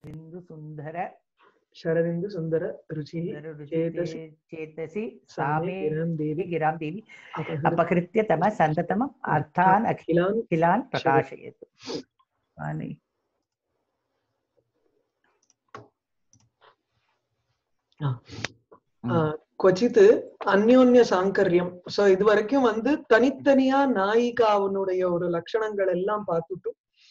இந்து சுந்தர शरदिन्दु सुन्दर रुचिः சுந்தர ருச்சி சேதசி சேதசி सामे சாமே गिरां देवी गिरां देवी अपहृत अपकृत्य तम सन्ततमम् अर्थान् अखिलान् अखिलान् प्रकाशयतु आणि ஆஹ் கொச்சித்து அந்யோன்ய சாங்கர்யம் சோ இது வரைக்கும் வந்து தனித்தனியா நாயிகாவனுடைய ஒரு லட்சணங்கள் எல்லாம் பார்த்துட்டு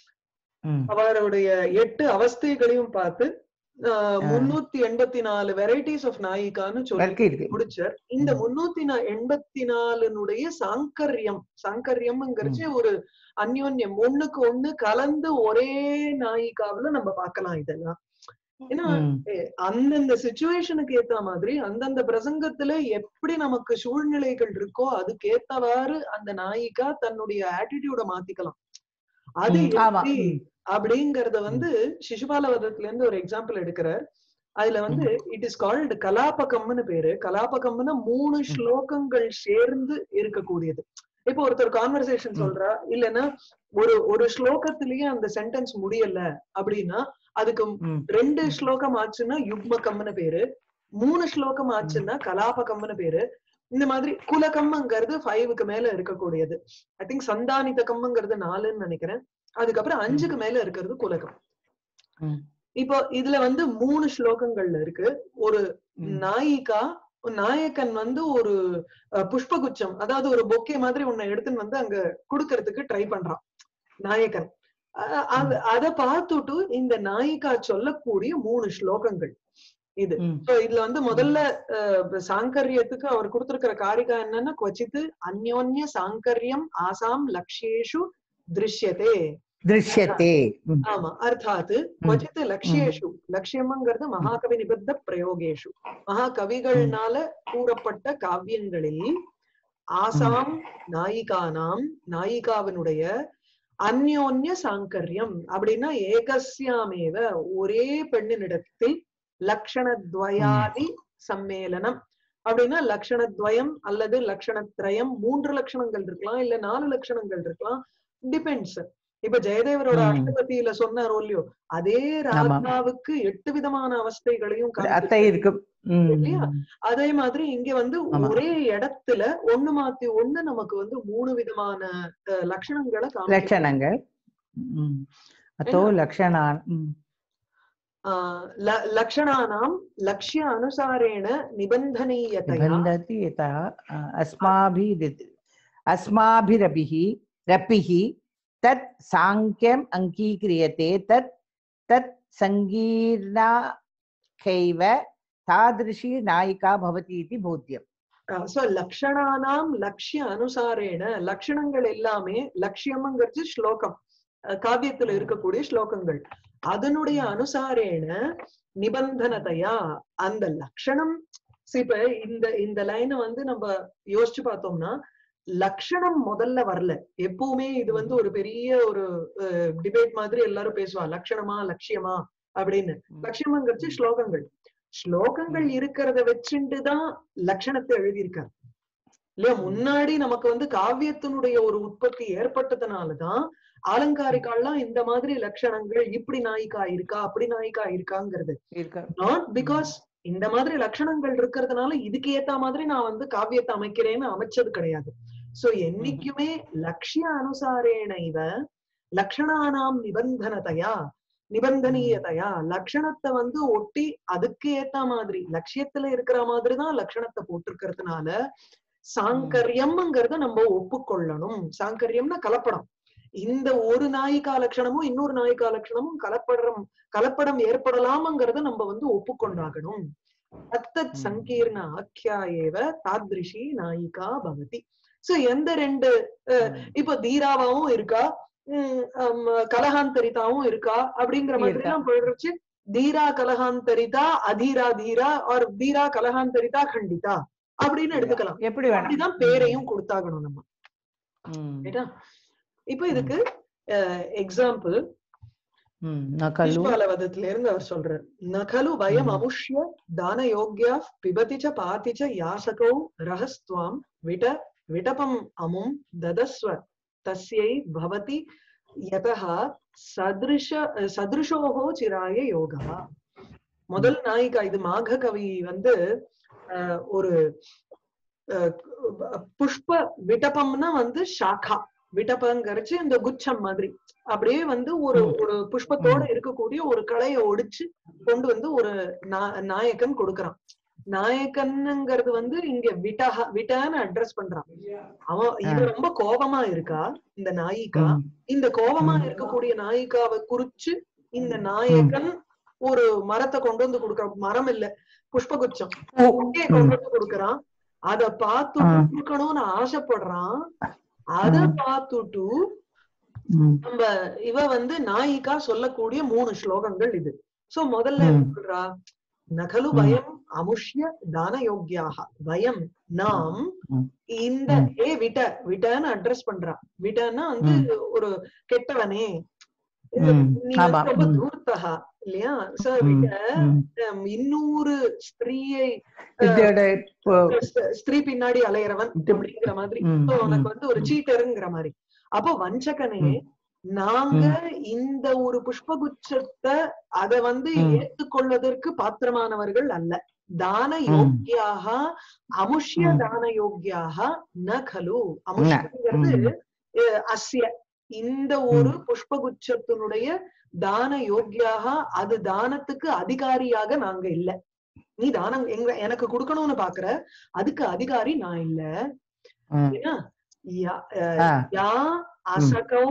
ம், அவருடைய எட்டு அவஸ்தைகளையும் பார்த்து ஆஹ் ஆ. முன்னூத்தி எண்பத்தி நாலு வெரைட்டிஸ் ஆஃப் நாயிகான்னு சொல்லி இருக்கு இருக்கு முடிச்சார் இந்த ம். முன்னூத்தி நா- எண்பத்தி நாலுனுடைய சாங்கர்யம் சாங்கர்யம்ங்கிறச்சு ஒரு அந்யோன்யம் ஒண்ணுக்கு ஒண்ணு கலந்து ஒரே நாயிகாவுல நம்ம பார்க்கலாம் இதெல்லாம் ஏன்னா ம், அந்தந்த சுச்சுவேஷனுக்கு ஏத்த மாதிரி அந்தந்த பிரசங்கத்துல எப்படி நமக்கு சூழ்நிலைகள் இருக்கோ அதுக்கு ஏத்தவாறு அந்த நாயிகா தன்னுடைய ஆட்டிடியூட மாத்திக்கலாம் அது ம், ஆமா எப்படி ம், அப்படிங்கறத வந்து சிசுபாலவதத்துல இருந்து ஒரு எக்ஸாம்பிள் எடுக்கிறார் அதுல வந்து இட் இஸ் கால்டு கலாபகம்னு பேரு கலாபகம்னா மூணு ஸ்லோகங்கள் சேர்ந்து இருக்கக்கூடியது இப்போ ஒருத்தர் கான்வர்சேஷன் ம். சொல்றா இல்லைன்னா ஒரு ஒரு ஸ்லோகத்திலேயே அந்த சென்டென்ஸ் முடியல அப்படின்னா அதுக்கு ம், ரெண்டு ஸ்லோகம் ஆச்சுன்னா யுக்மகம்னு பேரு மூணு ஸ்லோகம் ஆச்சுன்னா கலாபகம்னு பேரு இந்த மாதிரி குலகம்ங்கிறது ஃபைவுக்கு மேல இருக்கக்கூடியது ஐ திங்க் சந்தானிதகம்ங்கிறது நாலுன்னு நினைக்கிறேன் அதுக்கப்புறம் அஞ்சுக்கு மேல இருக்கிறது குலகம் ம், இப்போ இதுல வந்து மூணு ஸ்லோகங்கள்ல இருக்கு ஒரு ம். நாயிகா ஒரு நாயக்கன் வந்து ஒரு அஹ், புஷ்பகுச்சம் அதாவது ஒரு பொக்கே மாதிரி உன்னை எடுத்துன்னு வந்து அங்க குடுக்கறதுக்கு ட்ரை பண்றான் நாயக்கன் அஹ், அது- அத பார்த்துட்டு இந்த நாயிகா சொல்லக்கூடிய மூணு ஸ்லோகங்கள் இது ம், So இதுல வந்து முதல்ல அஹ், சாங்கரியத்துக்கு அவர் கொடுத்திருக்கிற காரிகா என்னன்னா கொச்சித்து அந்யோன்ய சாங்கரியம் ஆசாம் லக்ஷேஷு திருஷ்யதே दृश्यते ம், ஆமா அர்த்தாத் கொச்சித்து லக்ஷ்யேஷு லட்சியம்ங்கிறது மகாகவி நிபத்த பிரயோகேஷு மகாகவிகள்னால கூறப்பட்ட காவியங்களில் ஆசாம் நாயிகானாம் நாயிகாவினுடைய அந்யோன்ய சாங்கரியம் அப்படின்னா ஏகஸ்யாமேவ ஒரே பெண்ணினிடத்தில் லக்ஷணத்வயாதி சம்மேளனம் அப்படின்னா லக்ஷணத்வயம் அல்லது லக்ஷணத்ரயம் மூன்று லட்சணங்கள் இருக்கலாம் இல்ல நாலு லட்சணங்கள் இருக்கலாம் டிபெண்ட்ஸ் இப்ப ஜெயதேவரோட ம். அஷ்டபதியில சொன்னாரோ இல்லையோ அதே ராதாவுக்கு எட்டு விதமான அவஸ்தைகளையும் அத்தை காமிச்சிருக்காரு. இருக்கும் ம், இல்லையா? அதே மாதிரி இங்க வந்து ஆமா. ஒரே இடத்துல ஒண்ணு மாத்தி ஒண்ணு நமக்கு வந்து மூணு விதமான அஹ், லட்சணங்களை காமிச்சிருக்கு. லட்சணங்கள் ம். अतो लक्षणान् ம், ஆஹ் ல- லக்ஷணானாம் லக்ஷ்ய அனுசாரேண நிபந்தனீயதையா निबन्धति यतः अ, अस्माभिरित् अस्माभिरपिः रपिः तत् साङ्ख्यम् अङ्गीक्रियते तत् तत् सङ्गीर्णाखैव तादृशी नायिका भवति इति बोध्यम् சோ லக்ஷணானாம் லக்ஷ்ய அனுசாரேன லட்சணங்கள் எல்லாமே லட்சியம்ங்கிறது ஸ்லோகம் அஹ், காவியத்துல இருக்கக்கூடிய ஸ்லோகங்கள் அதனுடைய அனுசாரேன நிபந்தனதையா அந்த லட்சணம் see, இப்ப இந்த இந்த லைனை வந்து நம்ம யோசிச்சு பார்த்தோம்னா லட்சணம் முதல்ல வரல எப்பவுமே இது வந்து ஒரு பெரிய ஒரு டிபேட் மாதிரி எல்லாரும் பேசுவா லட்சணமா லட்சியமா அப்படின்னு லட்சியம்ங்கிறது ஸ்லோகங்கள் ஸ்லோகங்கள் இருக்கிறத வச்சுட்டு தான் லட்சணத்தை எழுதியிருக்காரு இல்லையா முன்னாடி நமக்கு வந்து காவியத்தினுடைய ஒரு உற்பத்தி ஏற்பட்டதுனாலதான் ஆலங்காரிக்கால்லாம் இந்த மாதிரி லட்சணங்கள் இப்படி நாயிக்கா இருக்கா அப்படி நாயிக்கா இருக்காங்கிறது நாட் பிகாஸ் இந்த மாதிரி லட்சணங்கள் இருக்கிறதுனால இதுக்கு ஏத்த மாதிரி நான் வந்து காவியத்தை அமைக்கிறேன்னு அமைச்சது கிடையாது சோ என்னைக்குமே லட்சிய அனுசாரேன இவ லக்ஷணானாம் நிபந்தனதையா நிபந்தனீயதையா லட்சணத்தை வந்து ஒட்டி அதுக்கு ஏத்த மாதிரி லட்சியத்துல இருக்கிற மாதிரிதான் லட்சணத்தை போட்டிருக்கிறதுனால சாங்கரியம்ங்கிறத நம்ம ஒப்புக்கொள்ளணும் சாங்கரியம்னா கலப்படம் இந்த ஒரு நாயிகா லட்சணமும் இன்னொரு நாயிகா லட்சணமும் கலப்படம் கலப்படம் ஏற்படலாம்ங்கிறத நம்ம வந்து ஒப்புக்கொண்டாகணும் தத்தத் ம். சங்கீர்ண ஆக்கியா ஏவ தாத்ரிஷி நாயிகா பவதி சோ எந்த ரெண்டு இப்போ தீராவாவும் இருக்கா உம் ஹம், கலகாந்தரிதாவும் இருக்கா அப்படிங்கிற மாதிரி இருக்கா. எல்லாம் போயிடுச்சு தீரா கலகாந்தரிதா அதீரா தீரா ஆர் தீரா கலகாந்தரிதா கண்டிதா அப்படின்னு எடுத்துக்கலாம் எப்படி வேணும் அப்படிதான் பேரையும் கொடுத்தாகணும் நம்ம ம், ரைட்டா இப்போ இதுக்கு எக்ஸாம்பிள் ம், ந கலு விஸ்வாலவதத்துல இருந்து அவர் சொல்றார் நகலு வயம் ம். அமுஷ்ய தான யோக்யா பிபதி ச பாதி ச யாசகோ ரஹஸ்துவாம் விட விடபம் அமும் ததஸ்வ தஸ்யை பவதி யதः சதிருஷ சதிருஷோகோ சிராய யோகா முதல் நாயிகா இது மாக கவி வந்து அஹ், ஒரு அஹ், புஷ்ப விட்டபம்னா வந்து ஷாக்கா விட்டபங்கிறச்சு இந்த குச்சம் மாதிரி அப்படியே வந்து ஒரு ம். ஒரு புஷ்பத்தோட இருக்கக்கூடிய ஒரு களைய ஒடிச்சு கொண்டு வந்து ஒரு நா- நாயகன் கொடுக்கறான் நாயகன்ங்கிறது வந்து இங்க விட்டஹ விட்டான்னு அட்ரஸ் பண்றான் அவன் இது ஆ. ரொம்ப கோபமா இருக்கா இந்த நாயிகா ம். இந்த கோபமா ம். இருக்கக்கூடிய நாயிகாவை குறிச்சு இந்த நாயகன் ஒரு மரத்தை கொண்டு வந்து கொடுக்கறான் மரம் இல்ல புஷ்பகுச்சம் ஓ. குட்டியை ம். கொண்டு வந்து கொடுக்கறான் அத பார்த்து ஆ. கொடுக்கணும்னு ஆசைப்படுறான் அத ம். பார்த்துட்டு ம். நம்ம இவ வந்து நாயிகா சொல்லக்கூடிய மூணு ஸ்லோகங்கள் இது சோ முதல்ல என்ன ம். சொல்றா நகலு ம். பயம் அமுஷ்ய தான யோக்கியாக பயம் நாம் ம். இந்த ம். ஏ விட்ட விட்டன்னு அட்ரஸ் பண்றா விட்டன்னா வந்து ஒரு கெட்டவனே ம். நீ ஆமா. வந்து ரொம்ப ம். தூர்த்தகா இல்லையா சோ ம். விட்ட ம். ஹம், இன்னொரு ஸ்திரீயை இதோட இப்போ ஸ்த- ஸ்திரீ பின்னாடி அலையறவன் இது- அப்படிங்கிற மாதிரி ம். So, உனக்கு ம். வந்து ஒரு சீட்டருங்கிற மாதிரி அப்போ வஞ்சகனே ம். நாங்க இந்த ஒரு புஷ்பகுச்சத்தை அத வந்து ம். ஏற்றுக்கொள்வதற்கு பாத்திரமானவர்கள் அல்ல தான ம். யோக்கியாக அமுஷ்ய ம். தான யோக்கியாக ந கலு அமுஷ்யங்கிறது ம். அஹ், அஸ்ய இந்த ஒரு புஷ்பகுச்சத்தினுடைய தான யோக்கியாக அது தானத்துக்கு அதிகாரியாக நாங்க இல்ல நீ தானம் எங்க எனக்கு கொடுக்கணும்னு பாக்குற அதுக்கு அதிகாரி நான் இல்ல ம். ஏன்னா யா- அஹ், ஆ. யா அசகௌ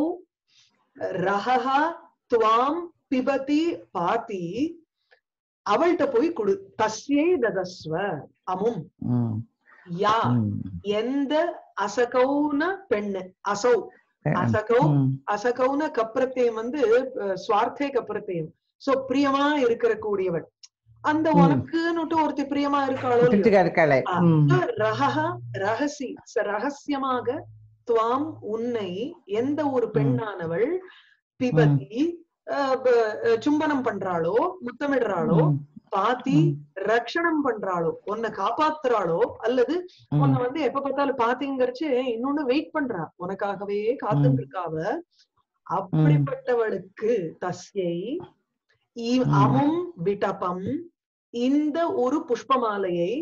ரஹஹ துவாம் பிபதி பாதி அவள்கிட்ட போய் கொடு தஸ்யை ததஸ்வ அமும் ம். யா ம். எந்த அசகௌன பெண்ணு அசௌ அசகௌ ம். அசகௌன கப்ரத்தியம் வந்து அஹ், சுவார்த்தே கப்ரத்தியம் சோ பிரியமா இருக்கிற கூடியவள் அந்த ம். உனக்குன்னுட்டு ஒருத்தி பிரியமா இருக்காளோ இல்லையோ? பிடிச்சுக்க இருக்காளே ஆ, ம். ரஹஹ ரகசி ச- ரகசியமாக துவாம் உன்னை எந்த ஒரு பெண்ணானவள் பிபதி அஹ், ப- அஹ், சும்பனம் பண்றாளோ முத்தமிடுறாளோ ம். பாத்தி ம். ரக்ஷணம் பண்றாளோ உன்னை காப்பாத்துறாளோ அல்லது ம். உன்னை வந்து எப்ப பார்த்தாலும் பாத்தீங்கரிச்சு இன்னொன்னு வெயிட் பண்றா உனக்காகவே காத்துட்டு இருக்காவ அப்படிப்பட்டவளுக்கு தஸ்யை இ- ம். அமும் விட்டபம் இந்த ஒரு புஷ்பமாலையை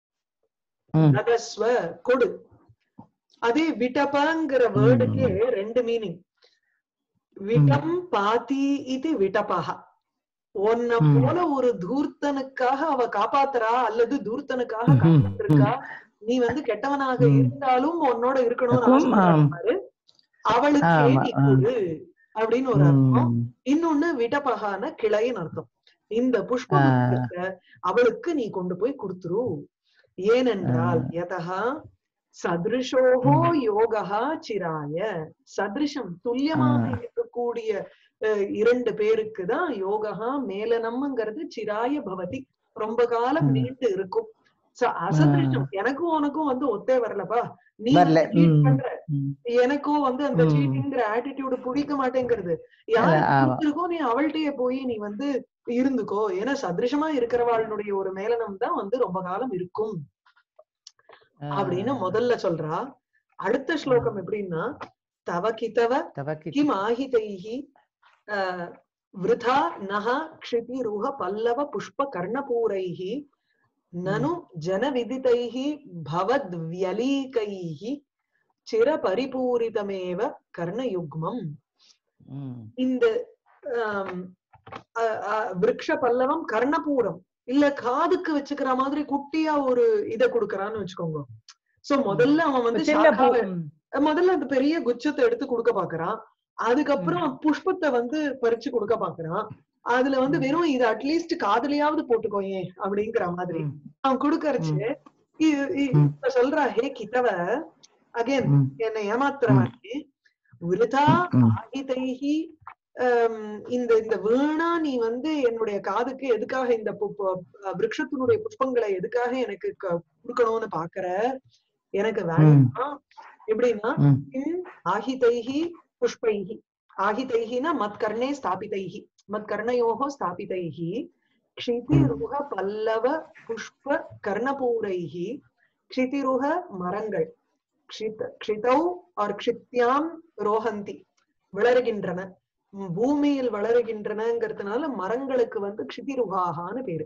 ம். நகஸ்வ கொடு அதே விட்டபங்கிற வேர்டுக்கே ரெண்டு மீனிங் விட்டம் பாதி இது விட்டபஹ உன்னை ம். போல ஒரு தூர்த்தனுக்காக அவ காப்பாத்துறா அல்லது தூர்த்தனுக்காக ம். காத்துட்டு இருக்கா நீ வந்து கெட்டவனாக ம். இருந்தாலும் உன்னோட இருக்கணும்னு இருக்கும், ஆசைப்படுற ஆம். பாரு. அவளுக்கே ஆமா, நீ ஆ. கொடு அப்படின்னு ஒரு அர்த்தம் ம். இன்னொன்னு விடபகான கிளைன்னு அர்த்தம் இந்த புஷ்பத்தை அவளுக்கு நீ கொண்டு போய் கொடுத்துரு ஏனென்றால் யதா சதிருஷோகோ யோகா சிராய சதிருஷம் துல்லியமாக ஆ. இருக்கக்கூடிய அஹ், இரண்டு பேருக்கு தான் யோகா மேலனம்ங்கிறது சிராய பவதி ரொம்ப காலம் ம். நீண்டு இருக்கும் ச- அசதிருஷம் எனக்கும் உனக்கும் வந்து ஒத்தே வரலப்பா நீ வரல. cheat ம். பண்ற ம். எனக்கும் வந்து அந்த ம். சீட்டிங்கிற ஆட்டிடியூடு பிடிக்க மாட்டேங்கிறது யார் ஆமா. பிடிச்சிருக்கோ நீ அவள்கிட்டயே போய் நீ வந்து இருந்துக்கோ ஏன்னா சதிருஷமா இருக்கிறவாளுடைய ஒரு மேலனம் தான் வந்து ரொம்ப காலம் இருக்கும் அப்படின்னு முதல்ல சொல்றா அடுத்த ஸ்லோகம் எப்படின்னா தவ கிதவ தவக்கி கிம் ஆஹிதைஹி ஆஹ், விருதா நஹ க்ஷிதிருஹ பல்லவ புஷ்ப கர்ணபூரைஹி நனு ஜனவிதிதைஹி பவத்வியலீகைஹி சிர பரிபூரிதமேவ கர்ணயுக்மம் ம். இந்த ஆம், அ- அ- விருக்ஷ பல்லவம் கர்ணபூரம் இல்ல காதுக்கு வச்சுக்கிற மாதிரி குட்டியா ஒரு இத குடுக்கறான்னு வச்சுக்கோங்க சோ முதல்ல அவன் வந்து சின்ன பூ சாக்காவை- ம். முதல்ல அந்த பெரிய குச்சத்தை எடுத்து கொடுக்க பாக்குறான் அதுக்கப்புறம் புஷ்பத்தை வந்து பறிச்சு கொடுக்க பாக்குறான் அதுல வந்து ம். வெறும் இது அட்லீஸ்ட் காதுலயாவது போட்டுக்கோயே அப்படிங்கிற மாதிரி ம். அவன் கொடுக்கறச்சு இ- இ- ம். இப்ப சொல்றா ஹே கிதவ அகைன் ம். என்னை ஏமாத்துறவானே விருதா ம். ஆகிதைஹி ஆம், இந்த இந்த வீணா நீ வந்து என்னுடைய காதுக்கு எதுக்காக இந்த பு- பு- விருட்சத்தினுடைய புஷ்பங்களை எதுக்காக எனக்கு க- கொடுக்கணும்னு பாக்குற எனக்கு வேண்டாம் எப்படின்னா ம். கிம் ஆஹிதைஹி புஷ்பைஹி ஆஹிதைஹினா மத்கர்ணே ஸ்தாபிதைஹி மத்கர்ணயோகோ ஸ்தாபிதைஹி க்ஷிதிருக பல்லவ புஷ்ப கர்ணபூரைஹி க்ஷிதிருக மரங்கள் க்ஷித க்ஷிதௌ ஆர் க்ஷித்யாம் ரோஹந்தி வளருகின்றன ம், பூமியில் வளருகின்றனங்கிறதுனால மரங்களுக்கு வந்து க்ஷிதிருகாகான்னு பேரு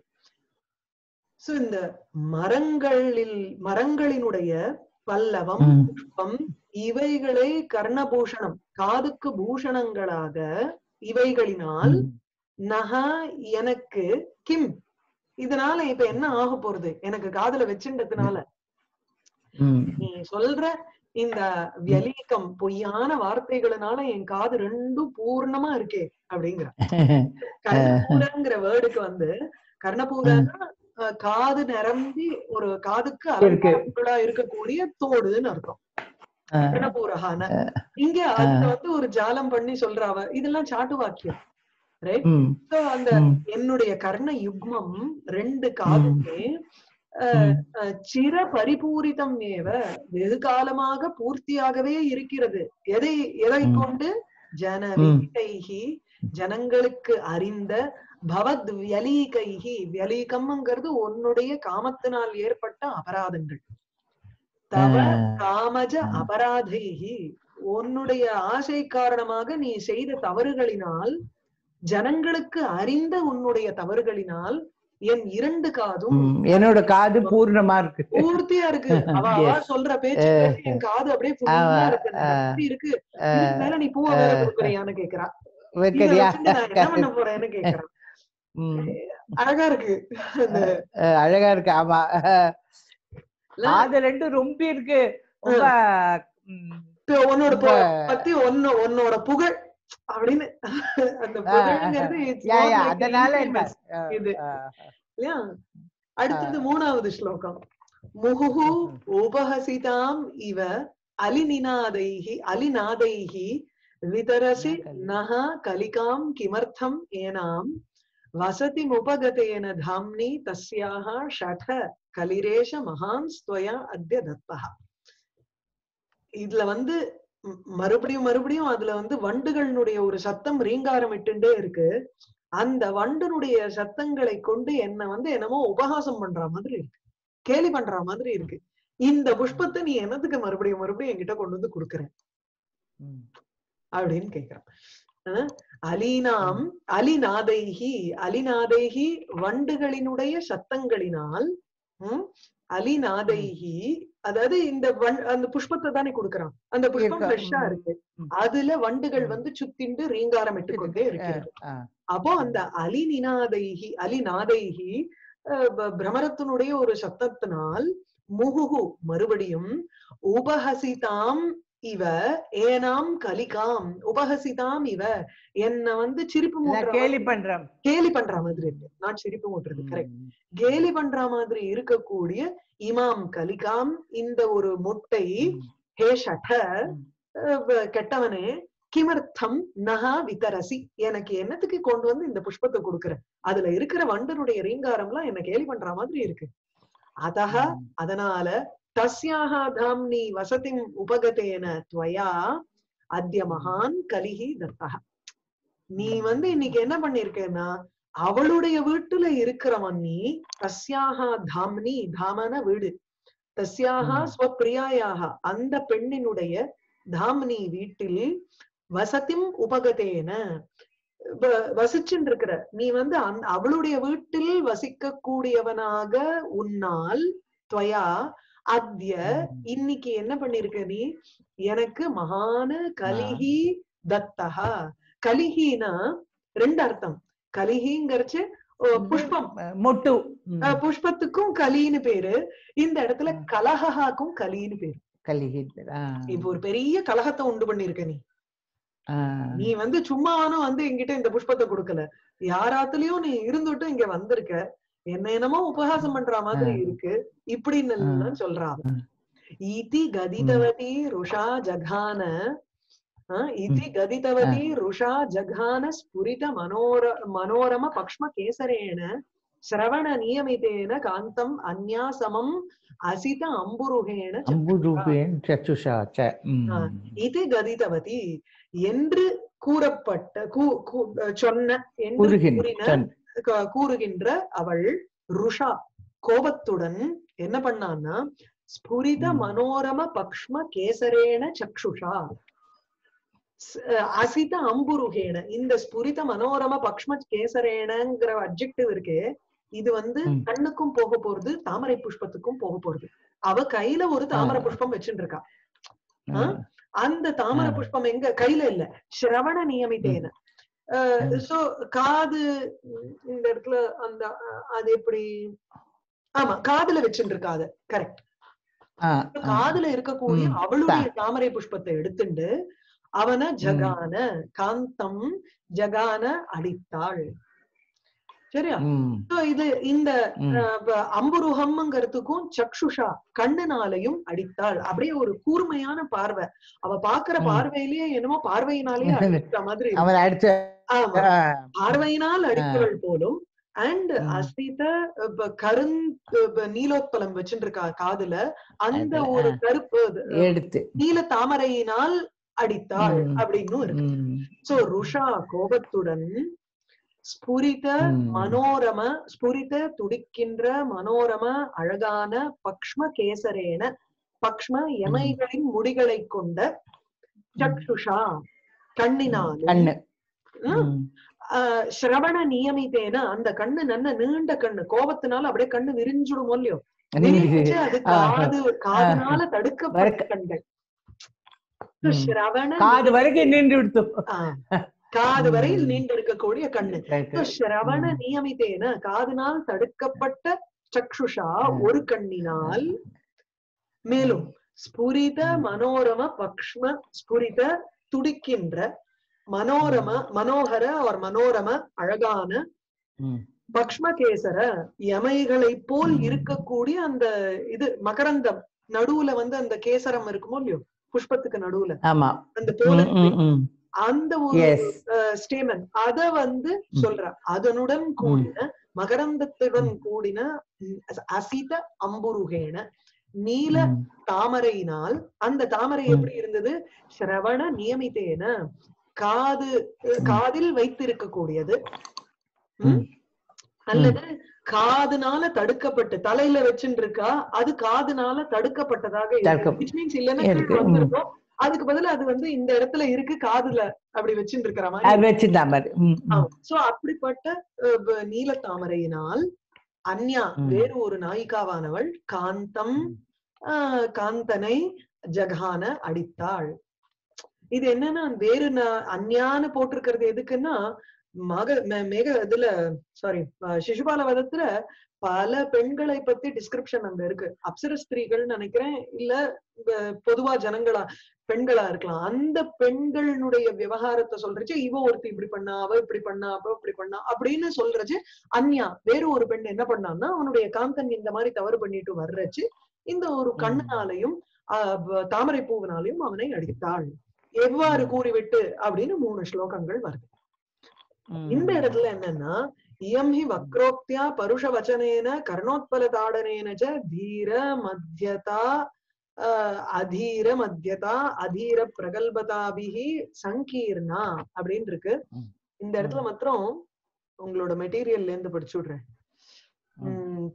சோ இந்த மரங்களில் மரங்களினுடைய பல்லவம் ம். புஷ்பம் இவைகளை கர்ணபூஷணம் காதுக்கு பூஷணங்களாக இவைகளினால் ம். நகா எனக்கு கிம் இதனால இப்ப என்ன ஆக போறது எனக்கு காதுல வச்சுன்றதுனால ம். நீ சொல்ற இந்த வியலீகம் பொய்யான வார்த்தைகளினால என் காது ரெண்டும் பூர்ணமா இருக்கே அப்படிங்கிற கர்ணபூரங்கிற வேர்டுக்கு வந்து கர்ணபூரன்னா அஹ், காது நிரம்பி ஒரு காதுக்கு இருக்கு. அலங்காரங்களா இருக்கக்கூடிய தோடுன்னு அர்த்தம் ஆ. கர்ணபூரகான இங்க அதுல வந்து ஒரு ஜாலம் பண்ணி சொல்றாவ இதெல்லாம் சாட்டு வாக்கியம் ரைட் ம். So, அந்த ம். என்னுடைய கர்ண யுக்மம் ரெண்டு காதுமே ம். அஹ், சிர பரிபூரிதம் ஏவ வெகு காலமாக பூர்த்தியாகவே இருக்கிறது எதை எதை ம். கொண்டு ஜனவிகைகி ஜனங்களுக்கு அறிந்த பவத் வியலீகைகி வியலீகம்ங்கிறது உன்னுடைய காமத்தினால் ஏற்பட்ட அபராதங்கள் தவ ஆ. காமஜ ஆ. அபராதைகி உன்னுடைய ஆசை காரணமாக நீ செய்த தவறுகளினால் ஜனங்களுக்கு அறிந்த உன்னுடைய தவறுகளினால் என் இரண்டு காதும் ம். என்னோட காது பூர்ணமா இருக்கு பூர்த்தியா இருக்கு அவ அவ Yes. சொல்ற பேச்சு கேட்டு என் காது அப்படியே full-ஆ ஆமா. இருக்கு எனக்கு ஆ. அப்படி இருக்கு ஆ, இதுக்கு மேல நீ பூவை வேற கொடுக்குறியான்னு கேக்குறா இத வைக்கிறியா வச்சுட்டு நான் என்ன பண்ண போறேன்னு கேக்குறான் ம். அழகா இருக்கு அந்த அஹ், அழகா இருக்கு ஆமா இல்ல, அது ரெண்டும் ரொம்ப இருக்கு ரொம்ப ம், இப்ப உன்னோட ரொம்ப பு- பத்தி ஒன்னு உன்னோட புகழ் அப்படின்னு அந்த புகழ்ங்கிறது it's yeah, more yeah, like an அதனால என்ன infamous. அஹ், இது. அஹ், இல்லையா அடுத்தது மூணாவது ஸ்லோகம் முகுஹு உபஹசிதாம் இவ அலிநிநாதைஹி அலிநாதைஹி விதரசி நஹ கலிகாம் கிமர்த்தம் ஏனாம் வசதிமுபகதேன தாம்னி தஸ்யாஹ ஷட கலிரேஷ மகான் ஸ்வயா அத்ய தத்தஹ இதுல வந்து ம், மறுபடியும் மறுபடியும் அதுல வந்து வண்டுகளினுடைய ஒரு சத்தம் ரீங்காரம் இட்டுண்டே இருக்கு அந்த வண்டனுடைய சத்தங்களை கொண்டு என்ன வந்து என்னமோ உபகாசம் பண்ற மாதிரி இருக்கு கேலி பண்ற மாதிரி இருக்கு இந்த புஷ்பத்தை நீ என்னத்துக்கு மறுபடியும் மறுபடியும் என்கிட்ட கொண்டு வந்து கொடுக்குற ம். அப்படின்னு கேக்குறான் அஹ் அலீனாம் அலிநாதைஹி அலிநாதைஹி வண்டுகளினுடைய சத்தங்களினால் ம், அலிநாதைஹி அதாவது இந்த வண்- அந்த புஷ்பத்தை தானே கொடுக்கறான் அந்த புஷ்பம் இருக்கு. ஃப்ரெஷ்ஷா ம். இருக்கு ம். அதுல வண்டுகள் ம். வந்து சுத்திண்டு ரீங்காரம் இட்டுக்கொண்டே இருக்கிறது அஹ், அப்போ அந்த அலிநிநாதைஹி அலிநாதைஹி அஹ், ப- பிரமரத்தினுடைய ஒரு சத்தத்தினால் முகுகு மறுபடியும் உபஹசிதாம் இவ ஏனாம் கலிகாம் உபஹசிதாம் இவ என்ன வந்து சிரிப்பு நான் மூட்டுற கேலி மாதிரி- பண்றேன் கேலி பண்ற மாதிரி இருக்கு நான் சிரிப்பு மூட்டுறது கரெக்ட் ம். கேலி பண்ற மாதிரி இருக்கக்கூடிய இமாம் கலிகாம் இந்த ஒரு முட்டை ம். ஹே ஷட ம். அஹ் வ- கெட்டவனே கிமர்த்தம் நகா விதரசி எனக்கு என்னத்துக்கு கொண்டு வந்து இந்த புஷ்பத்தை கொடுக்குற அதுல இருக்கிற வண்டனுடைய ரீங்காரம்லாம் என்ன கேலி பண்ற மாதிரி இருக்கு அதஹ ம். அதனால தஸ்யாக தாம்னி வசதிம் உபகதேன துவயா அத்ய மகான் கலிஹி தத்தக நீ வந்து இன்னைக்கு என்ன பண்ணிருக்கேன்னா அவளுடைய வீட்டுல இருக்கிறவன் நீ தஸ்யாக தாம்னி தாமன வீடு தஸ்யாக ம். ஸ்வப்பிரியாயாக அந்த பெண்ணினுடைய தாம்னி வீட்டில் வசதிம் உபகதேன வ- வசிச்சுட்டு இருக்கிற நீ வந்து அந்த அவளுடைய வீட்டில் வசிக்க கூடியவனாக உன்னால் துவயா அத்ய ம். இன்னைக்கு என்ன பண்ணிருக்க நீ எனக்கு மகான கலிஹி தத்தஹா கலிஹினா ரெண்டு அர்த்தம் கலிஹிங்கிறச்சு ஓ, புஷ்பம் அஹ், மொட்டு ம். அஹ், புஷ்பத்துக்கும் கலின்னு பேரு இந்த இடத்துல ம். கலஹாக்கும் கலின்னு பேரு கலிஹித் ஆஹ். இப்ப ஒரு பெரிய கலகத்தை உண்டு பண்ணிருக்க நீ ஆஹ். நீ வந்து சும்மானும் வந்து என்கிட்ட இந்த புஷ்பத்தை கொடுக்கல யாராத்துலயும் நீ இருந்துட்டு இங்க வந்திருக்க என்ன என்னமோ உபகாசம் பண்ற மாதிரி ஆ. இருக்கு இப்படின்னு எல்லாம் சொல்றா அவ. ம். இதி கதிதவதி ருஷா ஜகான ஆ, இதி கதிதவதி ருஷா ஜகான ஸ்புரித மனோர மனோரம பக்ஷ்ம கேசரேண சிரவண நியமிதேன காந்தம் அந்யாசமம் அசித அம்புருகேண ச- அம்புரூபேன் சச்சுஷா ச ம். ஆ. இது கதிதவதி என்று கூறப்பட்ட கூ- கூ- சொன்ன என்று கூறுகின் கூறின சொன். க- கூறுகின்ற அவள் ருஷா கோபத்துடன் என்ன பண்ணான்னா ஸ்புரித ம். மனோரம பக்ஷ்ம கேசரேன சக்ஷுஷா ஸ்- அஹ் அசித அம்புருகேன இந்த ஸ்புரித மனோரம பக்ஷ்ம கேசரேனங்கிற அப்ஜெக்டிவ் இருக்கு இது வந்து ம். கண்ணுக்கும் போக போறது தாமரை புஷ்பத்துக்கும் போக போறது அவ கையில ஒரு தாமரை ஆ. புஷ்பம் வச்சுட்டு இருக்கா ஆ. அந்த தாமரை ஆ. புஷ்பம் எங்க கையில இல்ல சிரவண நியமித்தேன ம். சோ காது உம், இந்த இடத்துல அந்த அஹ், அது எப்படி ஆமா காதுல வச்சுட்டு இருக்கா அது கரெக்ட் ஆ, ஆ. காதுல இருக்கக்கூடிய ம். அவளுடைய தாமரை புஷ்பத்தை எடுத்துண்டு அவன ஜகான காந்தம் ஜகான அடித்தாள் சரியா ம், So இது இந்த ம். அஹ், ப- அம்புருகம்ங்கிறதுக்கும் சக்ஷுஷா கண்ணுனாலையும் அடித்தாள் அப்படியே ஒரு கூர்மையான பார்வை அவ பாக்குற ம். பார்வையிலேயே என்னமோ பார்வையினாலேயே அடித்த மாதிரி இருக்கு. அவன் அடிச்ச ஆமா ஆ, பார்வையினால் அடித்தவள் போலும் அண்ட் ம். அசித இப்ப கருந் இப்ப நீலோத்பலம் வச்சுட்டு இருக்கா காதுல அந்த அதுல, ஒரு ஆ. கருப்பு அது, எடுத்து நீல தாமரையினால் அடித்தாள் ம். அப்படின்னும் இருக்கு ம், சோ ருஷா கோபத்துடன் ஸ்புரித ம். மனோரம ஸ்புரித துடிக்கின்ற மனோரம அழகான பக்ஷ்ம கேசரேன பக்ஷ்ம எமைகளின் முடிகளை கொண்ட சக்ஷுஷா கண்ணினாலும் கண்ணு ம், ம், ஆஹ் சிரவண நியமித்தேன அந்த கண்ணு நல்ல நீண்ட கண்ணு கோபத்தினால அப்படியே கண்ணு விரிஞ்சுடும் இல்லையோ விரிஞ்சு அது ஆ. காது காதுனால தடுக்கப்பட்ட வரைக்க- கண்கள் ம். சிரவண காது வரைக்கும் நின்று விடுத்து ஆஹ், காது வரையில் ம். நீண்டு இருக்கக்கூடிய கண்ணு Correct. So, சிரவண ம். நியமித்தேன காதினால் தடுக்கப்பட்ட சக்ஷுஷா ம். ஒரு கண்ணினால் மேலும் ஸ்புரித ம். மனோரம பக்ஷ்ம ஸ்புரித துடிக்கின்ற மனோரம மனோகர ஒரு மனோரம அழகான ம், பக்ஷ்மகேசர யமைகளை போல் ம். இருக்கக்கூடிய அந்த இது மகரந்தம் நடுவுல வந்து அந்த கேசரம் இருக்குமோ இல்லையோ புஷ்பத்துக்கு நடுவுல ஆமா அந்த போல ம், ம், ம். அந்த ஒரு Yes. ஸ்டேமன் அத வந்து ம். சொல்ற அதனுடன் கூடின மகரந்தத்துடன் கூடின ம், அச- அசித அம்புருகேன நீல ம், தாமரையினால் அந்த தாமரை ம். எப்படி இருந்தது சிரவண நியமித்தேன காது அஹ், ம். காதில் வைத்திருக்கக்கூடியது ம்? ம். அல்லது காதுனால தடுக்கப்பட்டு தலையில வச்சுட்டு இருக்கா அது காதுனால தடுக்கப்பட்டதாக இருக்கு தடுக்க- which means இல்லைன்னா இருக்கு, கீழ் ம். வந்திருக்கும் அதுக்கு பதிலா அது வந்து இந்த இடத்துல இருக்கு காதுல அப்படி வச்சுட்டு இருக்கிற மாதிரி அது வச்சிருந்தா மாதிரி ம், ம். சோ அப்படிப்பட்ட அஹ், வ- நீல தாமரையினால் அன்யா ம். வேறு ஒரு நாயிகாவானவள் காந்தம் ம். ஆஹ், காந்தனை ஜகான அடித்தாள் இது என்னன்னா வேறு நா- அந்யான்னு போட்டிருக்கிறது எதுக்குன்னா மக மே- மேக இதுல சாரி சிசுபால வதத்துல பல பெண்களை பத்தி டிஸ்கிரிப்ஷன் அங்க இருக்கு அப்சர ஸ்திரீகள் நினைக்கிறேன் இல்ல இந்த பொதுவா ஜனங்களா பெண்களா இருக்கலாம் அந்த பெண்களுடைய விவகாரத்தை சொல்றச்சு இவ ஒருத்தி இப்படி பண்ணா அவ இப்படி பண்ணா அவ இப்படி பண்ணா அப்படின்னு சொல்றச்சு அன்யா வேறு ஒரு பெண் என்ன பண்ணான்னா அவனுடைய காந்தன் இந்த மாதிரி தவறு பண்ணிட்டு வர்றச்சு இந்த ஒரு ம். கண்ணாலையும் ஆஹ் ப- தாமரை பூவினாலையும் அவனை அடித்தாள் எவ்வாறு ம். கூறிவிட்டு அப்படின்னு மூணு ஸ்லோகங்கள் வருது ம். இந்த இடத்துல என்னன்னா இயம் ஹி வக்ரோக்தியா பருஷ வச்சனேன கர்ணோத்பல தாடனேன ச தீர மத்தியதா ஆஹ் அதீர மத்தியதா அதீர பிரகல்பதாபிஹி சங்கீர்ணா அப்படின்னு இருக்கு ம். இந்த இடத்துல மாத்திரம் உங்களோட மெட்டீரியல்ல இருந்து படிச்சு விடுறேன் ம். உம்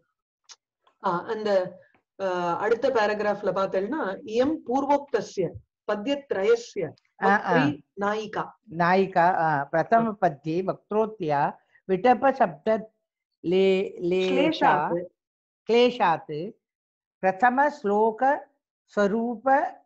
ஆஹ் அந்த ஆஹ் அடுத்த பேராகிராஃப்ல பார்த்தேன்னா இயம் பூர்வோக்தஸ்ய பத்யத்ரயஸ்ய ஆ, ஆ. வக்ரி நாயிகா नायिका आ, प्रथमपद्ये वक्त्रोत्या विटपशब्द ले लेशा क्लेशात् क्लेशात् प्रथमश्लोक स्वरूप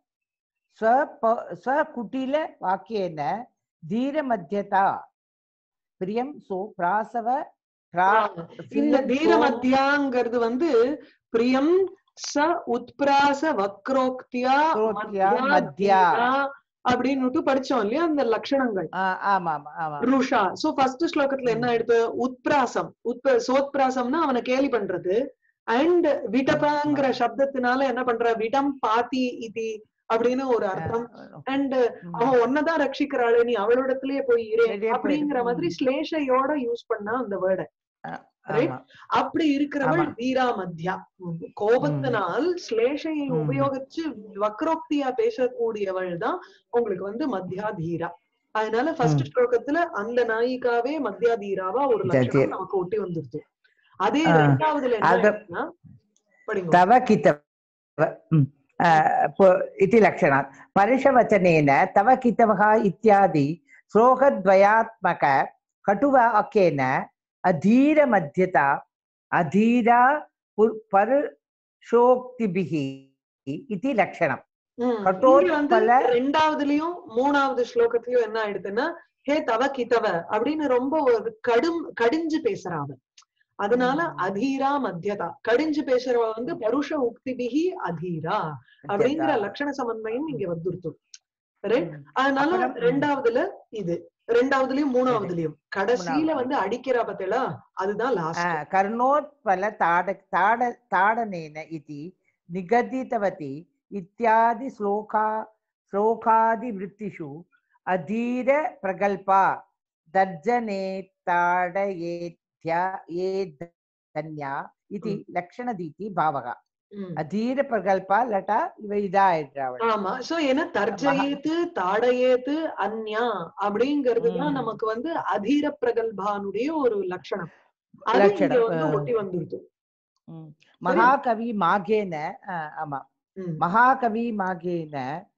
स्वप स्वकुटिलवाक्येन धीरमध्यता प्रियं सो प्रासव प्रा இந்த प्रियं தீர सो- மத்தியாங்கிறது வந்து பிரியம் ச உத்பிராச வக்ரோக்தியா வக்ரோக்தியா மத்யா மத்யா. தீரா அப்படின்னுட்டு படிச்சோம் இல்லையா அந்த லட்சணங்கள் आ, ஆமாம் ஆமாம் ருஷா சோ ஃபர்ஸ்ட் ஸ்லோகத்துல என்ன எடுத்து உத்பிராசம் உத்ப சோத்பிராசம்னா அவனை கேலி பண்றது அண்ட் விடபாங்கிற சப்தத்தினால என்ன பண்ற விடம் பாத்தி இதி அப்படின்னு ஒரு அர்த்தம் அண்ட் ம். அவன் ஒன்னதான் ரட்சிக்கிறாளே நீ அவளிடத்திலேயே போய் இரு வெளியே போயிரு. அப்படிங்கிற மாதிரி ம். ஸ்லேஷையோட யூஸ் பண்ணா அந்த வேர்டை right? ஆமாம். அப்படி இருக்கிறவள் ஆமா. வீரா மத்யா கோபத்தினால் ஸ்லேஷையை ம். உபயோகிச்சு வக்ரோக்தியா பேசக்கூடியவள் தான் உங்களுக்கு வந்து மத்யா தீரா அதனால ஃபர்ஸ்ட் ம். ஸ்லோகத்துல அந்த நாயிகாவே மத்யா தீராவா ஒரு சரி. லட்சணம் நமக்கு ஒட்டி வந்துருது அதே ஆ. ரெண்டாவதுல என்ன அது- ஆயிடுச்சுன்னா, படிங்க तव कितव ம். प- इति लक्षणात् परशवचनेन तव कितवः इत्यादि श्लोकद्वयात्मक कटुवाक्येन अधीरमध्यता अधीरा पु- परशोक्तिभिः इति लक्षणम् ம். கட்டோர் இங்க வந்து பல- ரெண்டாவதுலயும் மூணாவது ஸ்லோகத்திலயும் என்ன ஆயிடுதுன்னா ஹே தவ கிதவ அப்படின்னு ரொம்ப ஒரு கடும் கடிஞ்சு பேசுறாவ அதனால ம். அதீரா மத்தியதா கடிஞ்சு பேசுறவ வந்து பருஷ உக்திபிகி அதீரா அப்படிங்கிற லட்சண சமன்வயம் இங்க வந்துருத்து Right? அதனால அப்புறம், ம். ரெண்டாவதுல இது ரெண்டாவதுலயும் மூணாவதுலயும் கடைசியில மூணாவது. வந்து அடிக்கிறா பத்தேளா அதுதான் லாஸ்ட் कर्णोत्पल ताड ताड ताडनेन इति निगदितवती इत्यादि श्लोका श्लोकादिवृत्तिषु अधीर प्रगल्पा दर्जने ताडयेत्या ये धन्या इति लक्षणदीति भावः अधीर प्रगल्पा लटा इव इदायिद्रावण ஆமா சோ ஏன்னா தர்ஜயேத்து தாடயேத்து அந்யா அப்படிங்கிறதுதான் ம். நமக்கு வந்து அதீர பிரகல்பானுடைய ஒரு லட்சணம் அது இங்க லட்சணம், வந்து ஆ. ஒட்டி வந்துருது महाकवि माघेन अ, आमा ம். महाकवि माघेन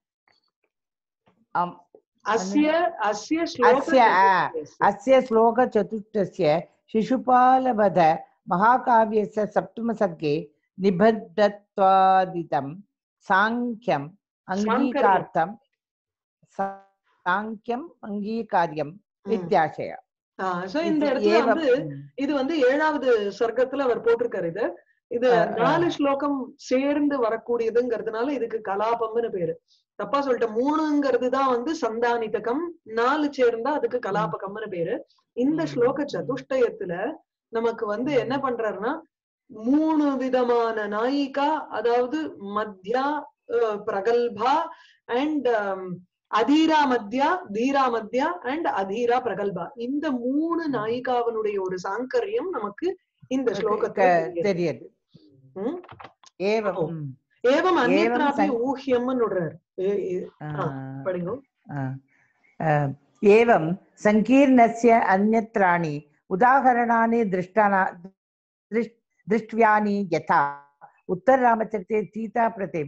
आम् அஸ்ய அஸ்ய அஸ்ய, ஆ. ஸ்லோக अस्य श्लोकचतुष्टस्य शिशुपालवध महाकाव्यस्य सप्तमसर्गे निबद्धत्वादितं साङ्ख्यम् अङ्गीकार्थं सा- साङ्ख्यम् अङ्गीकार्यम् इत्याशय சோ இந்த इति இடத்துல एव வந்து இது வந்து ஏழாவது சர்க்கத்துல அவர் போட்டிருக்காரு இது இது ஆ, ஆ. நாலு ஸ்லோகம் சேர்ந்து வரக்கூடியதுங்கிறதுனால இதுக்கு கலாபம்னு பேரு தப்பா சொல்லிட்டேன் மூணுங்கிறது தான் வந்து சந்தானிதகம் நாலு சேர்ந்தா அதுக்கு கலாபகம்னு பேரு இந்த ம். ஸ்லோக சதுஷ்டயத்துல நமக்கு வந்து என்ன பண்றாருன்னா மூணு விதமான நாயிகா அதாவது மத்யா அஹ், பிரகல்பா அண்ட் அதீரா மத்யா தீரா மத்யா அண்ட் அதீரா பிரகல்பா இந்த மூணு நாயிகாவனுடைய ஒரு சாங்கரியம் நமக்கு இந்த ஸ்லோகத்துல क- தெரியுது. தெரியுது ம்? एवम् ஓ. ம். ஏவம் அந்நியத்ராபி சங்- ஊஹ்யம்னு விடுறாரு ஏ- ஏ- आ, படிங்க आ, आ, एवं सङ्कीर्णस्य अन्यत्राणि उदाहरणानि दृष्टाना दृष् दृष्ट्व्यानि यथा उत्तररामचरिते सीताप्रतिं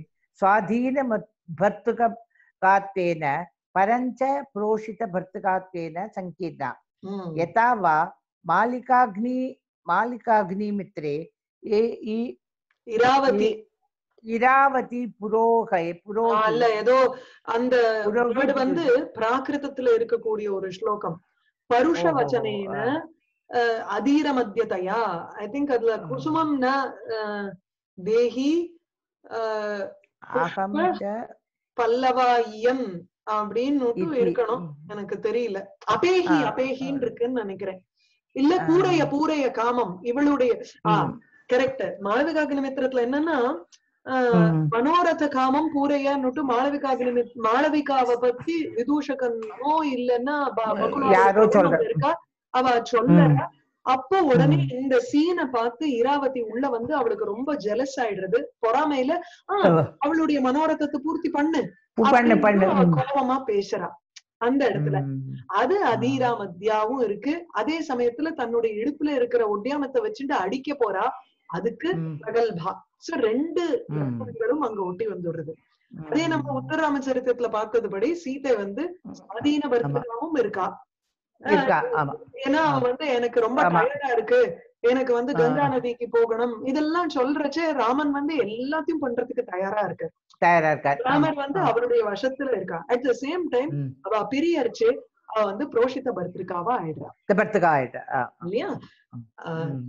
स्वाधीनभर्तुकत्वेन परञ्च प्रोषितभर्तुकत्वेन सङ्कीर्णा ம். यथा वा मालिकाग्नि मालिकाग्निमित्रे ए- इ- இராவதி इरावती पुरोहै ஆ, पुरोहि அல்ல ஏதோ அந்த புரோஹி- word வந்து பிராகிருதத்துல இருக்கக்கூடிய ஒரு ஸ்லோகம் பருஷ ஓஹோ, வச்சனேன ஆ. அஹ், அதீர மத்தியதையா ஐ திங்க் அதுல ஆ. குசுமம் ந அஹ், தேஹி அஹ், अहं च பல்லவாயம் அப்படின்னு इति இருக்கணும் எனக்கு தெரியல அபேஹி ஆ, அபேஹின்னு ஆ. இருக்குன்னு நினைக்கிறேன் இல்ல ஆ. பூரைய பூரைய காமம் இவளுடைய ஆ ம். கரெக்ட் மாளவிகாகினி மித்திரத்துல என்னன்னா ஆஹ், ம். மனோரத காமம் பூரையான்னுட்டு மாளவிகாகினி மித்- மாளவிகாவை பத்தி விதூஷகனோ இல்லைன்னா ப- பகுலோட யாரோ பொண்ணு சொல்ற. இருக்கா அவ சொல்ல ம். அப்போ உடனே இந்த சீனை பார்த்து இராவதி உள்ள வந்து அவளுக்கு ரொம்ப ஜெலஸ் ஆயிடுறது பொறாமையில ஆஹ் அவளுடைய மனோரதத்தை பூர்த்தி பண்ணு பண்ணு பண்ணு அப்படின்னு அவ ம். கோபமா பேசுறா அந்த இடத்துல ம். அது அதீரா மத்தியாவும் இருக்கு அதே சமயத்துல தன்னுடைய இடுப்புல இருக்கிற ஒட்டியாமத்தை வச்சுட்டு அடிக்க போறா அதுக்கு ம். பிரகல்பா சோ ரெண்டு ம். லட்சணங்களும் அங்க ஒட்டி வந்துடுறது அதே நம்ம உத்தரராமச்சரித்திரத்துல பார்த்ததுபடி சீதை வந்து அதீன பர்த்தகாவும் இருக்கா இருக்கா ஆமா ஏன்னா அவ வந்து எனக்கு ரொம்ப ஆமா. டயர்டா இருக்கு எனக்கு வந்து ஆ. கங்கா நதிக்கு போகணும் இதெல்லாம் சொல்றச்சே ராமன் வந்து எல்லாத்தையும் பண்றதுக்கு தயாரா இருக்கு தயாரா இருக்கார் ஆமா. ராமர் வந்து அவருடைய வசத்துல இருக்கா அட் த சேம் டைம் ம். அவ பிரியரிச்சு அவ வந்து புரோஷித பர்திருக்காவா ஆயிடுறா தபர்த்துக்கா ஆயிட்டா ஆ. இல்லையா ம்.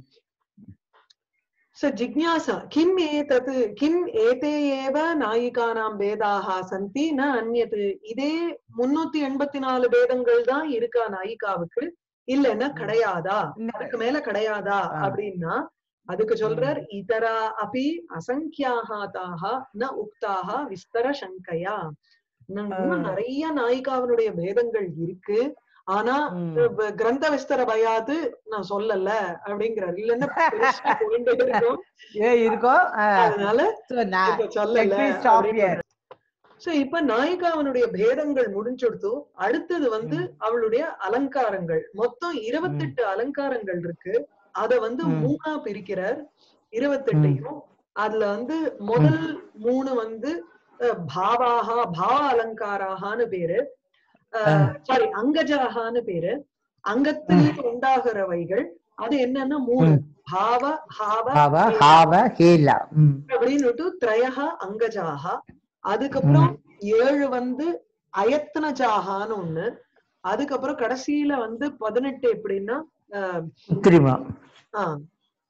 स जिज्ञासा किम् एतत् किम् एते एव நாயிகானாம் பேதாக சந்தி ந அந்யத் இதே முன்னூத்தி எண்பத்தி நாலு பேதங்கள் தான் இருக்கா நாயிகாவுக்கு இல்லைன்னா கிடையாதா இல்ல. அதுக்கு மேல கிடையாதா ஆ. அப்படின்னா அதுக்கு சொல்றார் இதரா அபி அசங்கியாக தாக ந உக்தாக விஸ்தர சங்கையா இன்னும் இன்னும் ஆ. நிறைய நாயிகாவினுடைய பேதங்கள் இருக்கு ஆனா ம். வ- கிரந்த விஸ்தர பயாது நான் சொல்லல அப்படிங்கிறார் இல்லன்னா பெருசா போயிட்டே இருக்கும் ஏ இருக்கோம் ஆ. அதனால So, நான் இப்ப let சொல்லல me stop அப்படின்னு here. சோ இப்ப நாயிகாவனுடைய பேதங்கள் முடிஞ்சொடுத்து அடுத்தது வந்து அவளுடைய அலங்காரங்கள் மொத்தம் இருபத்தெட்டு அலங்காரங்கள் இருக்கு அத வந்து ம். மூணா பிரிக்கிறார் இருபத்தெட்டையும் அதுல வந்து முதல் மூணு வந்து அஹ், பாவாகா பாவ அலங்காராகான்னு பேரு சாரி அங்கஜாகான்னு பேரு அங்கத்திலே உண்டாகிறவைகள் அது என்னன்னா மூணு ம். பாவ ஹாவ ஹாவ ஹேல ஹாவ ஹேலா ம் அப்படின்னுட்டு திரயஹ அங்கஜாகா அதுக்கப்புறம் ஏழு வந்து அயத்னஜாகான்னு ஒண்ணு அதுக்கப்புறம் கடைசியில வந்து பதினெட்டு எப்படின்னா ஆஹ் குத்திரிமா ஆஹ்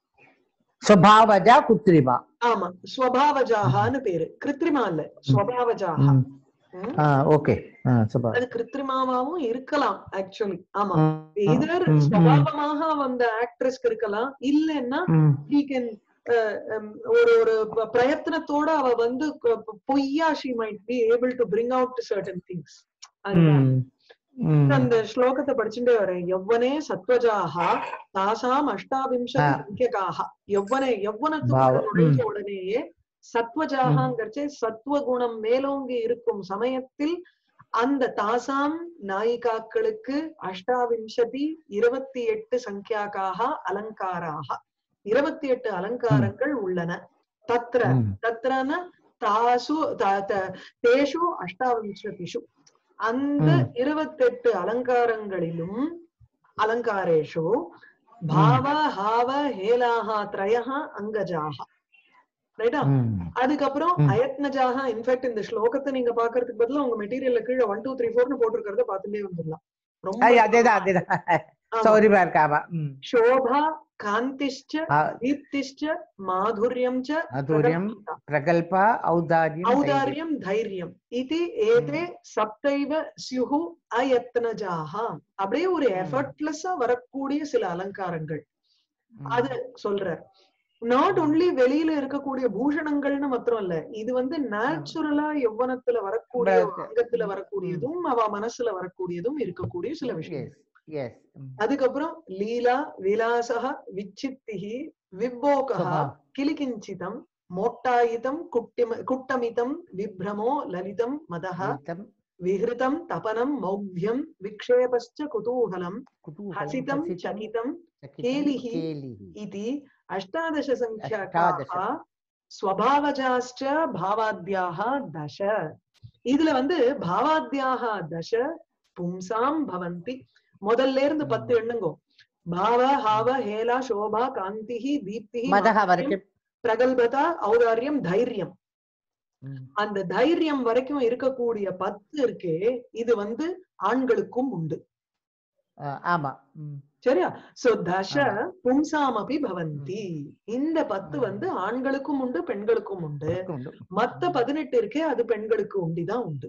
சுபாவஜா குத்திரிமா ஆமா ஸ்வபாவஜாகான்னு பேரு கிருத்திரிமா இல்ல ஸ்வபாவஜாகா ம். ம். ஆ ஓகே ஆ சுபா அது கிருத்திரிமாவாவும் இருக்கலாம் ஆக்சுவலி ஆமா ம், இதர் ம், ம். ஸ்வபாவமாக வந்த ஆக்ட்ரஸ்க்கு இருக்கலாம் இல்லைன்னா ம் he can uh, um, ஒரு ஒரு ப- பிரயத்தனத்தோட அவ வந்து க- ப- பொய்யா she might be able to bring out certain things அதுதான். ம் ம் அந்த ஸ்லோகத்தை படிச்சுட்டே வரேன் எவ்வனே சத்வஜாக தாசாம் அஷ்டாவிம்சதி ஆ. சங்கியகாக எவ்வனே எவ்வனத்துக்குள்ள பாவ- நுழைஞ்ச உடனேயே சத்வஜாகங்கிறச்சே சத்துவ குணம் மேலோங்கி இருக்கும் சமயத்தில் அந்த தாசாம் நாயிகாக்களுக்கு அஷ்டாவிம்சதி இருபத்தி எட்டு சங்கியாக்காக அலங்காராக இருபத்தி எட்டு அலங்காரங்கள் உள்ளன தத்ர ம். தத்ரன தாசு த- த- தேஷு அஷ்டாவிம்சதிஷு அந்த ம். இருபத்தெட்டு அலங்காரங்களிலும் அலங்காரேஷு பாவ ஹாவ ஹேலாஹா த்ரயஹ அங்கஜாக ரைட்டா ம் அதுக்கப்புறம் ம். அயத்னஜாக இன்ஃபேக்ட் இந்த ஸ்லோகத்தை நீங்க பாக்குறதுக்கு பதிலா உங்க மெட்டீரியல்ல கீழே ஒன் டூ த்ரீ ஃபோர்னு போட்டிருக்கிறத பார்த்துட்டே வந்துடலாம் ரொம்ப ஐ, அதேதான் அதேதான் ஆமா. சௌரியமா இருக்காமா ம் शोभा कान्तिश्च ஆ, दीप्तिश्च माधुर्यं च माधुर्यं, प्रगल्भता, பிரகல்பா ஔதாரியம் தைரியம். औदार्यं धैर्यम् इति एते சப்தைவ ஸ்யுஹு அயத்னஜாக அப்படியே ஒரு ம். எஃபர்ட்லெஸ்ஸா வரக்கூடிய சில அலங்காரங்கள் ம். அது சொல்றார் நாட் ஒன்லி வெளியில இருக்கக்கூடிய பூஷணங்கள்னு மாத்திரம் இல்ல இது வந்து நேச்சுரலா யௌவனத்துல வரக்கூடிய பட்- அங்கத்துல வரக்கூடியதும் அவ மனசுல வரக்கூடியதும் இருக்கக்கூடிய சில விஷயம் Yes, yes. ம். அதுக்கப்புறம் லீலா விலாசக விச்சித்திஹி விவ்வோகः சுபா. கிளிகிஞ்சிதம் மோட்டாயிதம் குட்டிம குட்டமிதம் விப்ரமோ லலிதம் மதः கீதம், விஹிருதம் தபனம் மௌக்யம் விக்ஷேபஸ்ச குதூகலம் குதூகலம், ஹசிதம் ஹசிதம், சகிதம் சகிதம், கேலிஹி. கேலிஹி. इति अष्टादशसङ्ख्याकाः अष्टादश. स्वभावजाश्च भावाद्याः दश இதுல வந்து பாவாத்யாக தச பும்சாம் பவந்தி முதல்ல இருந்து பத்து எண்ணுங்கோ பாவ ஹாவ ஹேலா சோபா காந்திஹி தீப்திஹி மதஹ மாத்ரியம், வரைக்கும் பிரகல்பதா ஔதாரியம் தைரியம் ம். அந்த தைரியம் வரைக்கும் இருக்கக்கூடிய பத்து இருக்கே இது வந்து ஆண்களுக்கும் உண்டு ஆ, ஆமா ம். சரியா சோ தச ஆமா. பும்சாமபி பவந்தி இந்த பத்து ம். வந்து ஆண்களுக்கும் உண்டு பெண்களுக்கும் உண்டு உண்டு. மத்த பதினெட்டு இருக்கே அது பெண்களுக்கு உண்டிதான் உண்டு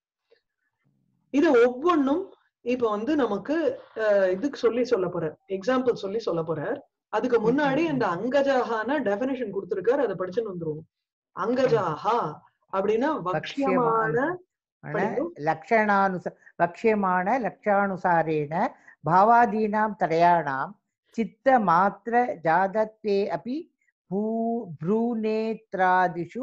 இது ஒவ்வொன்றும் இப்ப வந்து நமக்கு அஹ், இதுக்கு சொல்லி சொல்ல போறார் எக்ஸாம்பிள் சொல்லி சொல்ல போறார் அதுக்கு முன்னாடி ம். இந்த அங்கஜாகான டெபினிஷன் கொடுத்திருக்காரு அதை படிச்சுன்னு வந்துருவோம் அங்கஜாஹா அப்படின்னா வக்ஷியமான ஆன படிக்கும். லக்ஷணானுச வக்ஷ்யமான லக்ஷானுசாரேண भावादीनां त्रयाणां चित्तमात्र जातत्वे अपि भू भ्रूनेत्रादिषु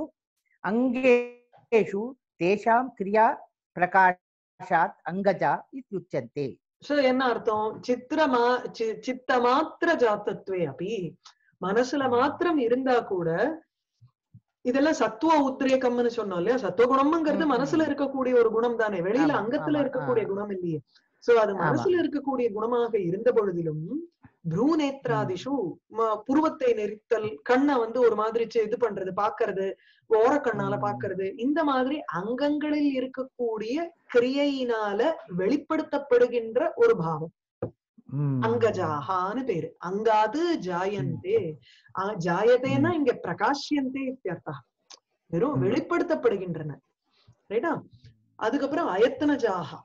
अङ्गेषु तेषां क्रिया प्रकाशात् अङ्गजा इत्युच्यन्ते சோ என்ன அர்த்தம் சித்திரமா சி- சித்த மாத்திர ஜாத்தத்வே அப்படி மனசுல மாத்திரம் இருந்தா கூட இதெல்லாம் சத்துவ உத்ரேகம்னு சொன்னோம் இல்லையா சத்துவ குணம்ங்கிறது ம், ம். மனசுல இருக்கக்கூடிய ஒரு குணம் தானே வெளியில ஆமா, அங்கத்துல ஆமா, இருக்கக்கூடிய ஆ. குணம் இல்லையே சோ அது ஆமா. மனசுல இருக்கக்கூடிய குணமாக இருந்த பொழுதிலும் ப்ரூநேத்ராதிஷு ம- புருவத்தை நெரித்தல் கண்ணை வந்து ஒரு மாதிரி செ- இது பண்றது பாக்குறது ஓரக்கண்ணால ம். பாக்குறது இந்த மாதிரி அங்கங்களில் இருக்கக்கூடிய கிரியையினால வெளிப்படுத்தப்படுகின்ற ஒரு பாவம் ம். அங்கஜாகான்னு பேரு அங்காது ஜாயந்தே அ- ஜாயதேன்னா இங்க பிரகாஷ்யந்தே இத்தியர்த்தா வெறும் ம். வெளிப்படுத்தப்படுகின்றன ரைட்டா அதுக்கப்புறம் அயத்தன ஜாகா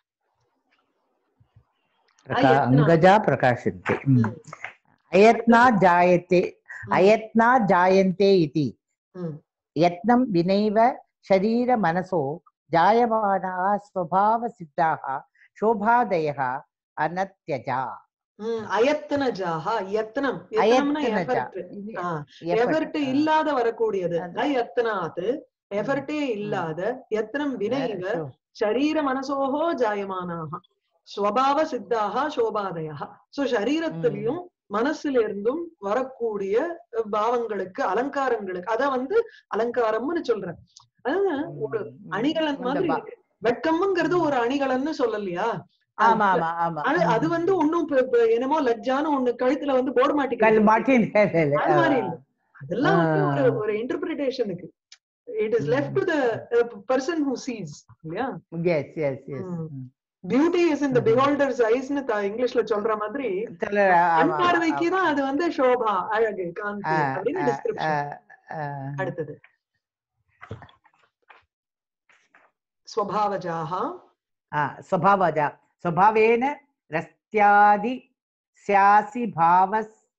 प्रका- अयत्ना. अङ्गजा प्रकाशन्ते ம். ம். अयत्ना जायते ம். अयत्ना जायन्ते इति ம். यत्नं विनैव शरीरमनसो जायमानाः स्वभावसिद्धाः शोभादयः अनत्यजा ம். அயத்தன ஜாகா யத்னம் யத்னம்னா अयत्नजा effort. இது ஆ, effort. எஃபர்ட் இல்லாத வரக்கூடியது அது. அயத்தனாத் எஃபர்ட்டே இல்லாத யத்னம் வினைவ சோ- சரீர மனசோஹோ ஜாயமானாக ஸ்வபாவ சித்தாக சோபாதயா சோ சரீரத்திலையும் மனசுல இருந்தும் வரக்கூடிய பாவங்களுக்கு அலங்காரங்களுக்கு அத வந்து அலங்காரம்னு சொல்றேன் அதாவது ஒரு அணிகலன் மாதிரி இந்த பா- இருக்கு வெட்கம்ங்கிறது ஒரு அணிகலன்னு சொல்லலையா ஆமா ஆமா ஆமா அது அது வந்து ஒண்ணும் இப்ப- இப்ப என்னமோ லஜ்ஜான்னு ஒண்ணு கழுத்துல வந்து போட கல் மாட்டேங்குது மாட்டின் அது மாதிரி இல்ல. அதெல்லாம் வந்து ஒரு ஆ. ஒரு இன்டர்பிரிட்டேஷனுக்கு it is left to the person who sees இல்லையா yes yes yes beauty is in the beholder's ஐஸ்னு இங்கிலீஷ்ல சொல்ற மாதிரி சில கண் பார்வைக்கு தான் அது வந்து சோபா அழகு காந்தி அப்படின்னு டிஸ்கிரிப்ஷன் அடுத்தது ஸ்வபாவஜாக स्वभावजा स्वभावेन रस्त्यादि स्यासि भाव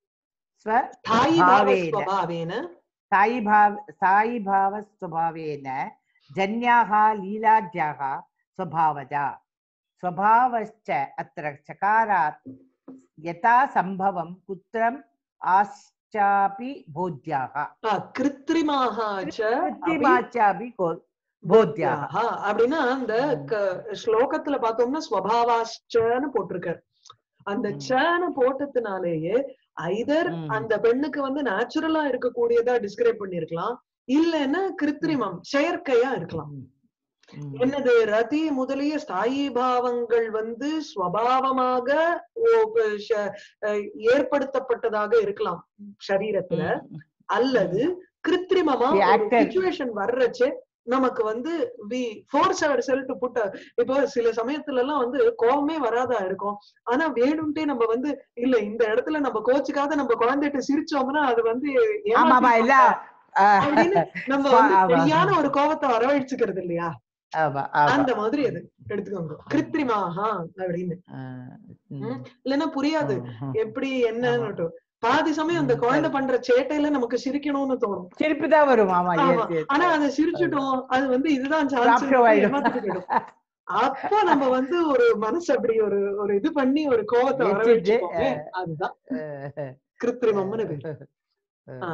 தாயி பாவ स्वभावेन ஸ்வபாவேன साई भाव साई भाव स्वभावेन जन्याः लीलाढ्याः स्वभावजा स्वभावश्च अत्र चकारात् यथा सम्भवं कुत्रम् आश्चापि बोध्याः ஆ, கிருத்திரிமாக ச कृत्रिमाचापि को- बोध्याः ஆஹா, அப்படின்னா அந்த க- ஸ்லோகத்துல பார்த்தோம்னா ஸ்வபாவாஷ்டன்னு போட்டிருக்காரு அந்த ம். சன்னு போட்டதுனாலேயே ஐதர் ம். அந்த பெண்ணுக்கு வந்து நேச்சுரலா இருக்கக்கூடியதா டிஸ்கிரைப் பண்ணிருக்கலாம் இல்லைன்னா கிருத்திரிமம் செயற்கையா இருக்கலாம் ம். என்னது ரதி முதலிய ஸ்தாயி பாவங்கள் வந்து ஸ்வபாவமாக ஓ- ப- ஷ- அஹ் ஏற்படுத்தப்பட்டதாக இருக்கலாம் சரீரத்துல ம். அல்லது கிருத்திரிமமா The ஒரு actor. சுச்சுவேஷன் வர்றச்சே நமக்கு வந்து வி ஃபோர்ஸ் அவர் செல் டு புட்ட இப்போ சில சமயத்துல எல்லாம் வந்து கோவமே வராதா இருக்கும் ஆனா வேணும்ட்டே நம்ம வந்து இல்ல இந்த இடத்துல நம்ம கோச்சுக்காத நம்ம குழந்தைகிட்ட சிரிச்சோம்னா அது வந்து ஆமா ஆமா இல்ல ஏமாத்திடுவாங்க ஆ, அப்படின்னு நம்ம ஆமா, வந்து ஆமா. சரியான ஒரு கோவத்தை வரவழைச்சுக்கிறது இல்லையா ஆமா ஆமா அந்த மாதிரி அது எடுத்துக்கோங்க கிருத்திரிமாஹா அப்படின்னு ஆ, ம். ம். இல்லைன்னா புரியாது ம். எப்படி என்னன்னு பாதி சமயம் அந்த குழந்தை பண்ற சேட்டையில நமக்கு சிரிக்கணும்னு தோணும் சிரிப்பு தான் வரும் ஆமா ஆமா. yes, yes. ஆனா அதை சிரிச்சுட்டோம் அது வந்து இதுதான் Rapture ஆயிடும். சான்ஸ் அப்ப நம்ம வந்து ஒரு மனசு அப்படி ஒரு ஒரு இது பண்ணி ஒரு கோவத்தை வர வச்சுட்டு, வச்சுக்கோமே அதுதான் கிருத்திரிமம்னு பேரு ஆ.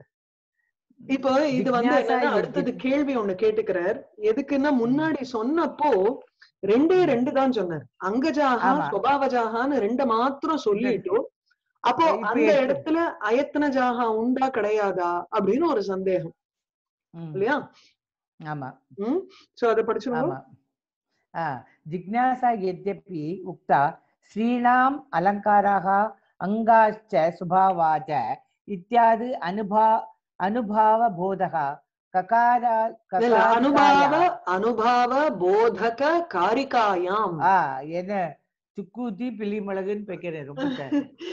இப்போ இது வந்து ஜிக்ஞாசா என்னன்னா எது- அடுத்தது கேள்வி ஒண்ணு கேட்டுக்கிறார் எதுக்குன்னா முன்னாடி சொன்னப்போ ரெண்டே ரெண்டு தான் சொன்னார் அங்கஜாகா ஆமா. சுபாவஜாகான்னு ரெண்ட மாத்திரம் சொல்லிட்டு அப்போ இப்ப அந்த எடுத்து- இடத்துல அயத்தனஜாகா உண்டா கிடையாதா அப்படின்னு ஒரு சந்தேகம் ம். இல்லையா ஆமா ம் சோ அதை படிச்சுருவோம் ஆமா ஆ, जिज्ञासा यद्यपि उक्ता स्त्रीणाम् अलङ्काराः अङ्गाश्च स्वभावा च इत्यादि अनुभा अनुभावबोधः ककारा இல்ல அனுபாவ ककारिकाया அனுபாவ போதக காரிகாயாம் ஆ என்ன சுக்கூத்தி பிள்ளிமிளகுன்னு வைக்கிறேன் ரொம்ப ச-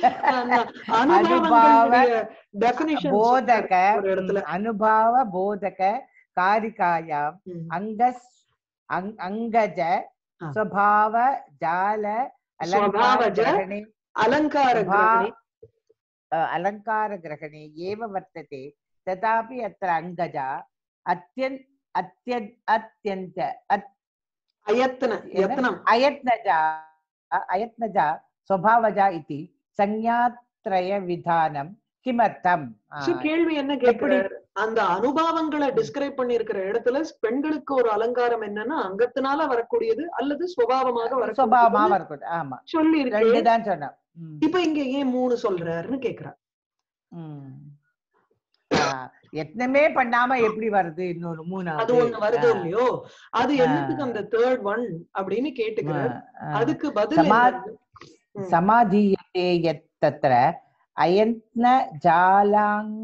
அனுபாவங்களுடைய டெபினிஷன் போதக ஒரு இடத்துல. ம், அனுபாவ போதக காரிகாயாம் அங்கஸ் அங்- அங்கஜ ஆ. स्वभाव जाल स्वभावज अलङ्कारग्रहणे அலங்கார भा- கிரகணி अ, अलङ्कारग्रहणे एव वर्तते तथापि अत्र अङ्गजा अत्यन् अत्यन् अत्यन्त अत्- அயத்தன யத்னம் अयत्नजा अ- अयत्नजा स्वभावजा इति संज्ञात्रयविधानं किमर्थम् आ, So, கேள்வி என்ன கேட்கிறார் அந்த அனுபவங்களை டிஸ்கிரைப் பண்ணிருக்கிற இடத்துல பெண்களுக்கு ஒரு அலங்காரம் என்னன்னா அங்கத்தினால வரக்கூடியது அல்லது சுபாவமாக சுபாவமா வரக்கூடியது இருக்கட்டும் ஆமா சொல்லி இருக்கு ரெண்டு தான் சொன்னேன் ம். இப்ப இங்க ஏன் மூணு சொல்றாருன்னு கேக்குறார் ம். ஆ, எத்தனமே பண்ணாம எப்படி வருது இன்னொரு அது மூணாவது ஒண்ணு வருது ஆ, இல்லையோ அது ஆ. என்னத்துக்கு அந்த தேர்ட் ஒன் அப்படின்னு ஆ, கேட்டுக்கிறார் ஆ. அதுக்கு பதில் சமா- என்னது? ம். समाधीयते यत् तत्र अयत्न जालाङ्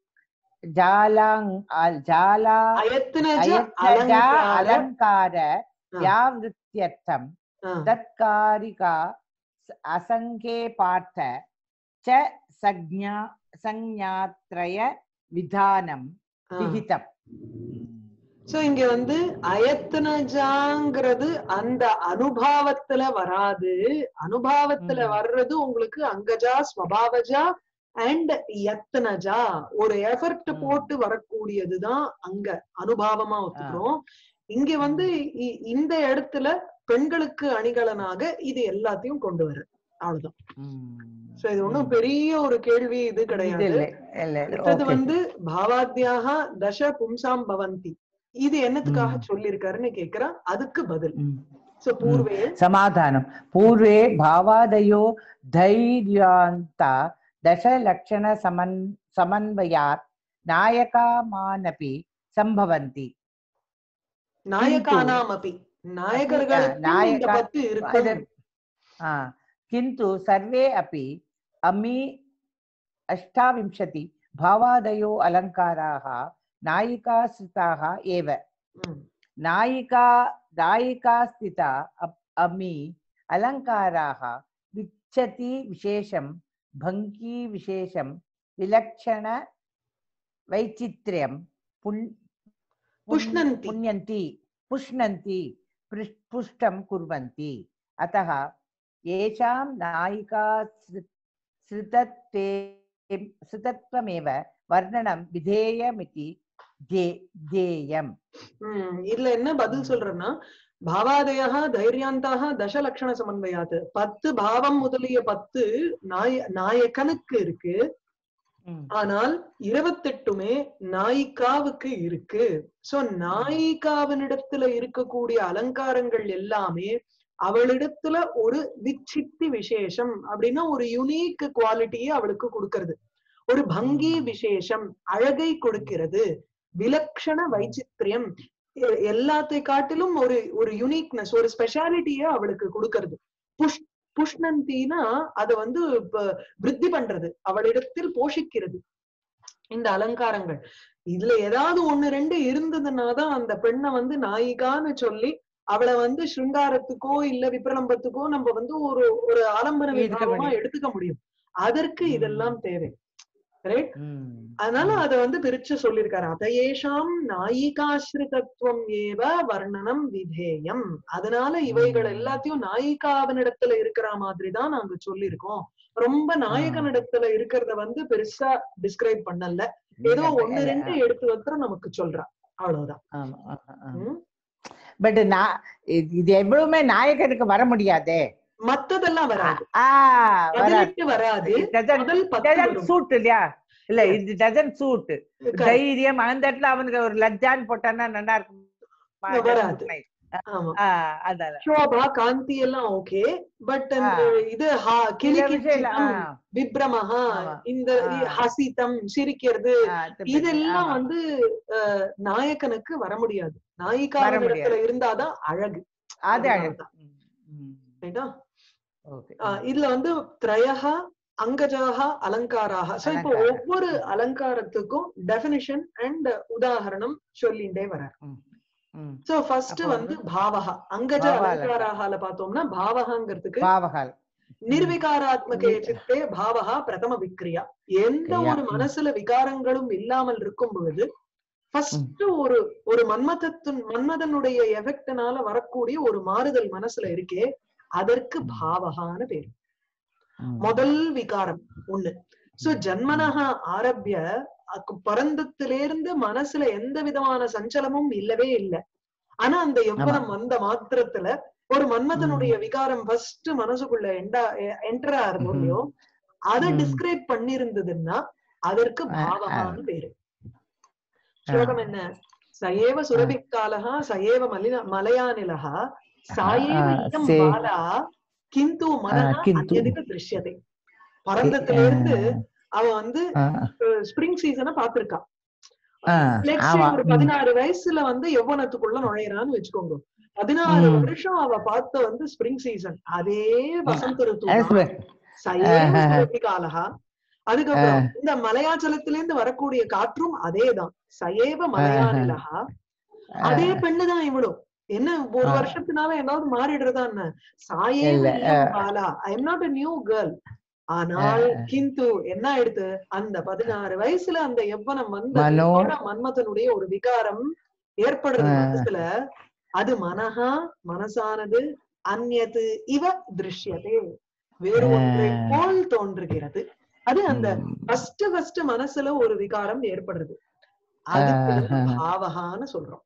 जालाङ् आ- जाला அயத்தனஜ अयत्नजा அலங்கார अलङ्कार ஆ. व्यावृत्यर्थं ஆ. तत्कारिका स- असङ्ख्ये पाठ च संज्ञा संज्ञात्रय विधानं ஆ. विहितम् சோ இங்க வந்து அயத்தனஜாங்கிறது அந்த அனுபாவத்துல வராது அனுபாவத்துல ம். வர்றது உங்களுக்கு அங்கஜா ஸ்வபாவஜா அண்ட் யத்தனஜா ஒரு எஃபர்ட் ம். போட்டு வரக்கூடியதுதான் அங்க அனுபாவமா ஒத்துக்கிறோம் இங்க வந்து இ- இந்த இடத்துல பெண்களுக்கு அணிகலனாக இது எல்லாத்தையும் கொண்டு வருது அவ்வளவுதான் சோ இது ஒண்ணும் பெரிய ஒரு கேள்வி இது கிடையாது இல்ல இல்ல அடுத்தது okay. வந்து பாவாத்யாக தச பும்சாம் பவந்தி இது என்னத்துக்காக ம். சொல்லியிருக்காருன்னு கேக்குறா அதுக்கு பதில் ம். சோ பூர்வே समाधानं पूर्वे भावादयो धैर्यान्ता दशलक्षणसमन् समन्वयात् नायकामानपि सम्भवन्ति நாயகானாம் அப்பி நாயகர்களுக்கு இந்த நாயகா- பத்து இருக்கும் இது- आ, किन्तु सर्वे अपि अमी अष्टाविंशति भावादयो अलङ्काराः नायिकाश्रिताः एव ம். नायिका नायिकास्थिता अप्- अमी अलङ्काराः विच्छति विशेषं भङ्गी विशेषं विलक्षण वैचित्र्यं पुन् पुन्- पुष्णन्ति। पुण्यन्ति पुष्णन्ति पृष्- पुष्टं कुर्वन्ति अतः येषां नायिका श्रुतत्वे श्रुतत्वमेव वर्णनं विधेयमिति ध्ये- ध्येयम् ம், இதுல என்ன பதில் சொல்றேன்னா பாவாதயா தைரியாந்தாக தசலட்சண சமன்வயாத்து பத்து பாவம் முதலிய பத்து நாய நாயகனுக்கு இருக்கு ஆனால் இருபத்தெட்டுமே நாயிகாவுக்கு இருக்கு சோ நாயிகாவினிடத்துல இருக்கக்கூடிய அலங்காரங்கள் எல்லாமே அவளிடத்துல ஒரு விச்சித்தி விசேஷம் அப்படின்னா ஒரு யுனீக் குவாலிட்டியை அவளுக்கு கொடுக்கிறது ஒரு பங்கி விசேஷம் அழகை கொடுக்கிறது விலக்ஷண வைச்சித்ரியம் எ- எல்லாத்தை காட்டிலும் ஒரு ஒரு யுனிக்னஸ் ஒரு ஸ்பெஷாலிட்டிய அவளுக்கு கொடுக்கிறது புஷ் புஷ்ணந்தினா அத வந்து இப்ப விருத்தி பண்றது அவளிடத்தில் போஷிக்கிறது இந்த அலங்காரங்கள் இதுல ஏதாவது ஒண்ணு ரெண்டு இருந்ததுன்னாதான் அந்த பெண்ணை வந்து நாயிகான்னு சொல்லி அவளை வந்து சிருங்காரத்துக்கோ இல்ல விப்ரலம்பத்துக்கோ நம்ம வந்து ஒரு ஒரு ஆலம்பன எடுக்க விபாகமா முடியும். எடுத்துக்க முடியும் அதற்கு ம். இதெல்லாம் தேவை ரைட் ம். அதனால ம். அத வந்து பிரிச்சு சொல்லியிருக்காரு அதயேஷாம் நாயிகாஸ்ரிதத்துவம் ஏவ வர்ணனம் விதேயம் அதனால இவைகள் ம். எல்லாத்தையும் நாயிகாவினிடத்துல இருக்கிற மாதிரி தான் நாங்க சொல்லியிருக்கோம் ரொம்ப நாயகனிடத்துல இருக்கிறத வந்து பெருசா டிஸ்கிரைப் பண்ணல ஏதோ இல்ல, ஒண்ணு இல்ல, ரெண்டு எடுத்து வந்து நமக்கு சொல்றா அவ்வளவுதான் ஆமா, ஆமா, ஆமா. ம். பட் நான் இது இது எவ்வளவுமே நாயகனுக்கு வர முடியாதே மத்ததெல்லாம் வராது ஆ வராது பதினெட்டு வராது முதல் பத்து வரும். சூட் இல்லையா இல்ல Yes. இது டசன் சூட் Correct. தைரியம் அந்த இடத்துல அவனுக்கு ஒரு லஜ்ஜான்னு போட்டான்னா நல்லா இருக்கும் வராது. ஆமா அதான் சோபா காந்தி எல்லாம் ஓகே பட் அந்த ஆ. இது ஹா- சில விஷயம் கிளிகிச்சிதம், ஆ, விப்ரமஹா ஆமா. இந்த ஆ. இ- ஹசிதம் சிரிக்கிறது ஆ, திருப்பி, இதெல்லாம் ஆமா. வந்து அஹ், நாயகனுக்கு வர முடியாது வர நாயிகாவின் முடியாது. இடத்துல இருந்தாதான் அழகு அது அதனால அழகு தான். ம், ம். ரைட்டா Okay. ஆஹ் இதுல வந்து திரயஹா அங்கஜாக அலங்காராக சோ இப்போ அலங்காரம். ஒவ்வொரு அலங்காரத்துக்கும் டெபினிஷன் அண்ட் உதாரணம் சொல்லிண்டே வரார் ம். சோ ஃபர்ஸ்ட் அப்போ வந்து பாவகா அங்கஜ பாவ அலங்காராகால பார்த்தோம்னா பாவகாங்கிறதுக்கு பாவகால் நிர்விகாராத்மகே நி- சித்தே பாவகா பிரதம விக்ரியா எந்த விக்ரியா, ஒரு ம். மனசுல விகாரங்களும் இல்லாமல் இருக்கும் பொழுது ஃபர்ஸ்ட் ஒரு ஒரு மன்மதத்தின் மன்மதனுடைய எஃபெக்ட்னால வரக்கூடிய ஒரு மாறுதல் மனசுல இருக்கே அதற்கு ம். பாவகான்னு பேரு ம். முதல் விகாரம் ஒண்ணு சோ ஜன்மனஹா ஆரம்பிய அக்கு- பிறந்தத்திலிருந்து மனசுல எந்த விதமான சஞ்சலமும் இல்லவே இல்லை ஆனா அந்த எவ்வனம் வந்த மாத்திரத்துல ஒரு மன்மதனுடைய விகாரம் ஃபர்ஸ்ட் மனசுக்குள்ள எண்டா என்டர் ஆகுறதோ ம்ஹும். இல்லையோ அதை ம். டிஸ்கிரைப் பண்ணிருந்ததுன்னா அதற்கு ஆ, ஆ. பாவகான்னு பேரு ஸ்லோகம் என்ன சயேவ சுரபிக்காலகா சயேவ மலின மலையானிலகா சாயேவ ஆ, இயம் சே- பாலா கிந்து மனஹா கிந்து. அந்யதிக திருஷ்யதே பிறந்தத்துல இருந்து அவன் வந்து ஆ, ஸ்பிரிங் சீசனை பாத்திருக்கான் ஆ, Let's say ஆமா ஒரு ம். பதினாறு வயசுல வந்து யௌவனத்துக்குள்ள நுழையறான்னு வச்சுக்கோங்க பதினாறு ம். வருஷம் அவ பார்த்த வந்து ஸ்பிரிங் சீசன் அதே வசந்த ருத்து அது தான். சரி. சயேவ ஆஹா. சுரபிகாலகா அதுக்கப்புறம் இந்த மலையாச்சலத்துல இருந்து வரக்கூடிய காற்றும் அதேதான் சயேவ மலையானிலகா அதே பெண்ணுதான் இவளும் என்ன ஒரு ஆ. வருஷத்தினால ஏதாவது மாறிடுறதா என்ன சாயே இல்ல, Bala I am not a new girl ஆனால் ஆ. கிந்து என்ன ஆயிடுத்து அந்த பதினாறு வயசுல அந்த எவ்வனம் வந்து மனோ. மன்மதனுடைய ஒரு விகாரம் ஏற்படுறது ஆ. மனசுல அது மனஹா மனசானது அந்நது இவ திருஷ்யதே வேறு ஆ. ஒன்றை போல் தோன்றுகிறது அது அந்த ம். ஃபர்ஸ்ட் ஃபர்ஸ்ட் மனசுல ஒரு விகாரம் ஏற்படுறது அதுக்கு வந்து ஆஹா. பாவகான்னு சொல்றோம்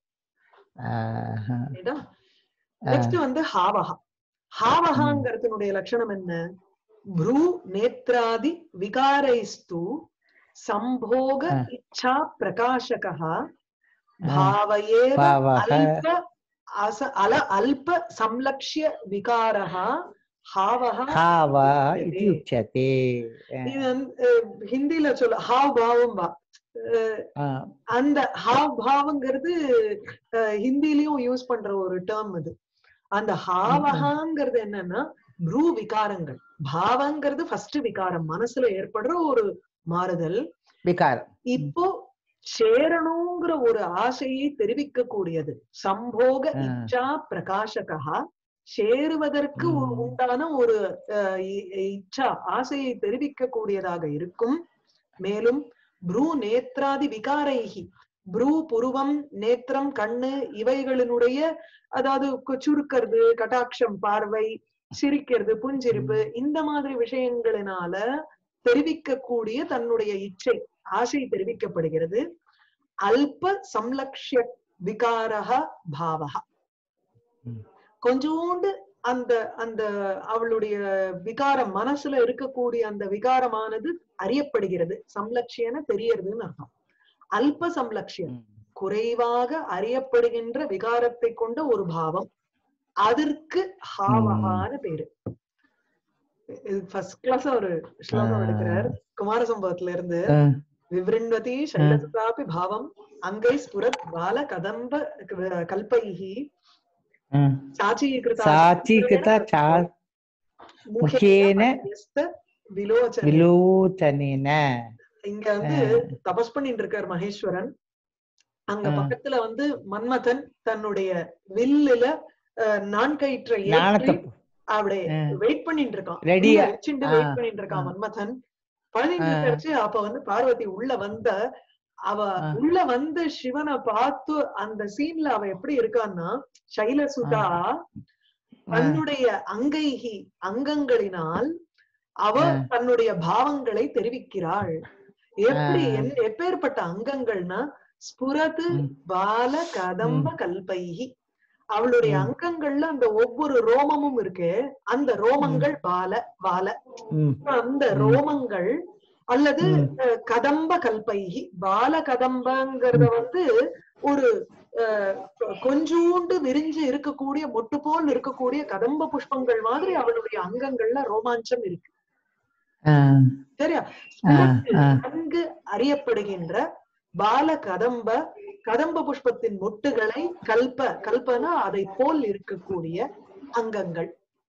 ஆஹா. நெக்ஸ்ட் வந்து ஹாவஹா ஹாவஹாங்கிறதுனுடைய லட்சணம் என்ன ப்ரூ நேத்ராதி விகாரைஸ்து சம்போக ஆ. இச்சா பிரகாசகா பாவயேவ பாவக அல்ப அச அல அல்ப சம்லக்ஷ்ய விகாரः ஹாவஹா हाव इति उच्यते இது வந்து, அஹ், ஹிந்தில சொல்ல ஹாவ் பாவம் வா அஹ், आ, அந்த ஹாவ் பாவங்கிறது அஹ், ஹிந்திலயும் யூஸ் பண்ற ஒரு டேர்ம் இது அந்த ஹாவஹாங்கிறது என்னன்னா ப்ரூ விகாரங்கள் பாவங்கிறது ஃபர்ஸ்ட் விகாரம் மனசுல ஏற்படுற ஒரு மாறுதல் विकारम् இப்போ சேரணுங்கிற ஒரு ஆசையை தெரிவிக்க கூடியது சம்போக ஆ. இச்சா பிரகாசகா சேருவதற்கு ஒரு ம். உண்டான ஒரு அஹ், இ- இச்சா ஆசையை தெரிவிக்க கூடியதாக இருக்கும் மேலும் ப்ரூ நேத்ராதி விகாரைகி ப்ரூ புருவம் நேத்திரம் கண்ணு இவைகளினுடைய அதாவது கு- சுருக்கிறது கட்டாட்சம் பார்வை சிரிக்கிறது புஞ்சிரிப்பு இந்த மாதிரி விஷயங்களினால தெரிவிக்கக்கூடிய தன்னுடைய இச்சை ஆசை தெரிவிக்கப்படுகிறது அல்ப சம்லக்ஷ்ய விகாரக பாவக ம். கொஞ்சோண்டு அந்த அந்த அவளுடைய விகாரம் மனசுல இருக்கக்கூடிய அந்த விகாரமானது அறியப்படுகிறது சம்லட்சியன தெரியறதுன்னு அர்த்தம் அல்ப சம்லட்சியம் குறைவாக அறியப்படுகின்ற விகாரத்தை கொண்ட ஒரு பாவம் அதற்கு ஹாவஹான்னு பேரு ஃபர்ஸ்ட் கிளாஸ் ஒரு ஸ்லோகம் ஆ. எடுக்கிறார் குமார சம்பவத்துல இருந்து आ, விவ்ருண்வதி சைலசுதாபி பாவம் அங்கை ஸ்புரத் பால கதம்ப க- கல்பைஹி आ, சாச்சீகிருதா साचीकृता चा முகேன விலோச்சன விலோச்சனேன இங்க வந்து தபஸ் பண்ணிட்டு இருக்கார் மகேஸ்வரன் அங்க ஆ. பக்கத்துல வந்து மன்மதன் தன்னுடைய வில்லுல அஹ், நான்கயிற்றை நாணத்தை ஏற்றி அப்படியே ஆ. வெயிட் பண்ணிட்டு இருக்கான் Ready உள்ள ஆ. வச்சுட்டு ஆ. வெயிட் பண்ணிட்டு இருக்கான் ஆ. மன்மதன் பண்ணிட்டு ஆ. இருக்காச்சு அப்ப வந்து பார்வதி உள்ள வந்த அவ ஆ. உள்ள வந்து சிவனை பார்த்து அந்த சீன்ல அவ எப்படி இருக்கான்னா சைலசுதா தன்னுடைய அங்கைகி அங்கங்களினால் அவ ஆ. தன்னுடைய பாவங்களை தெரிவிக்கிறாள் எப்படி ஆ. என்- எப்பேற்பட்ட அங்கங்கள்னா ஸ்புரது ம். பால கதம்ப கல்பைகி அவளுடைய ம். அங்கங்கள்ல அந்த ஒவ்வொரு ரோமமும் இருக்கு அந்த ரோமங்கள் பால பால ம், அந்த ம். ரோமங்கள் அல்லது ம். அஹ், கதம்ப கல்பைகி பால கதம்பங்கிறத வந்து ஒரு அஹ், கொ- கொஞ்சூண்டு விரிஞ்சு இருக்கக்கூடிய மொட்டு போல் இருக்கக்கூடிய கதம்ப புஷ்பங்கள் மாதிரி அவளுடைய அங்கங்கள்ல ரோமாஞ்சம் இருக்கு ஆ, சரியா ஆ, ஆ. நன்கு அறியப்படுகின்ற பால கதம்ப கதம்ப புஷ்பத்தின் மொட்டுகளை கல்ப கல்பனா அதை போல் இருக்கக்கூடிய அங்கங்கள்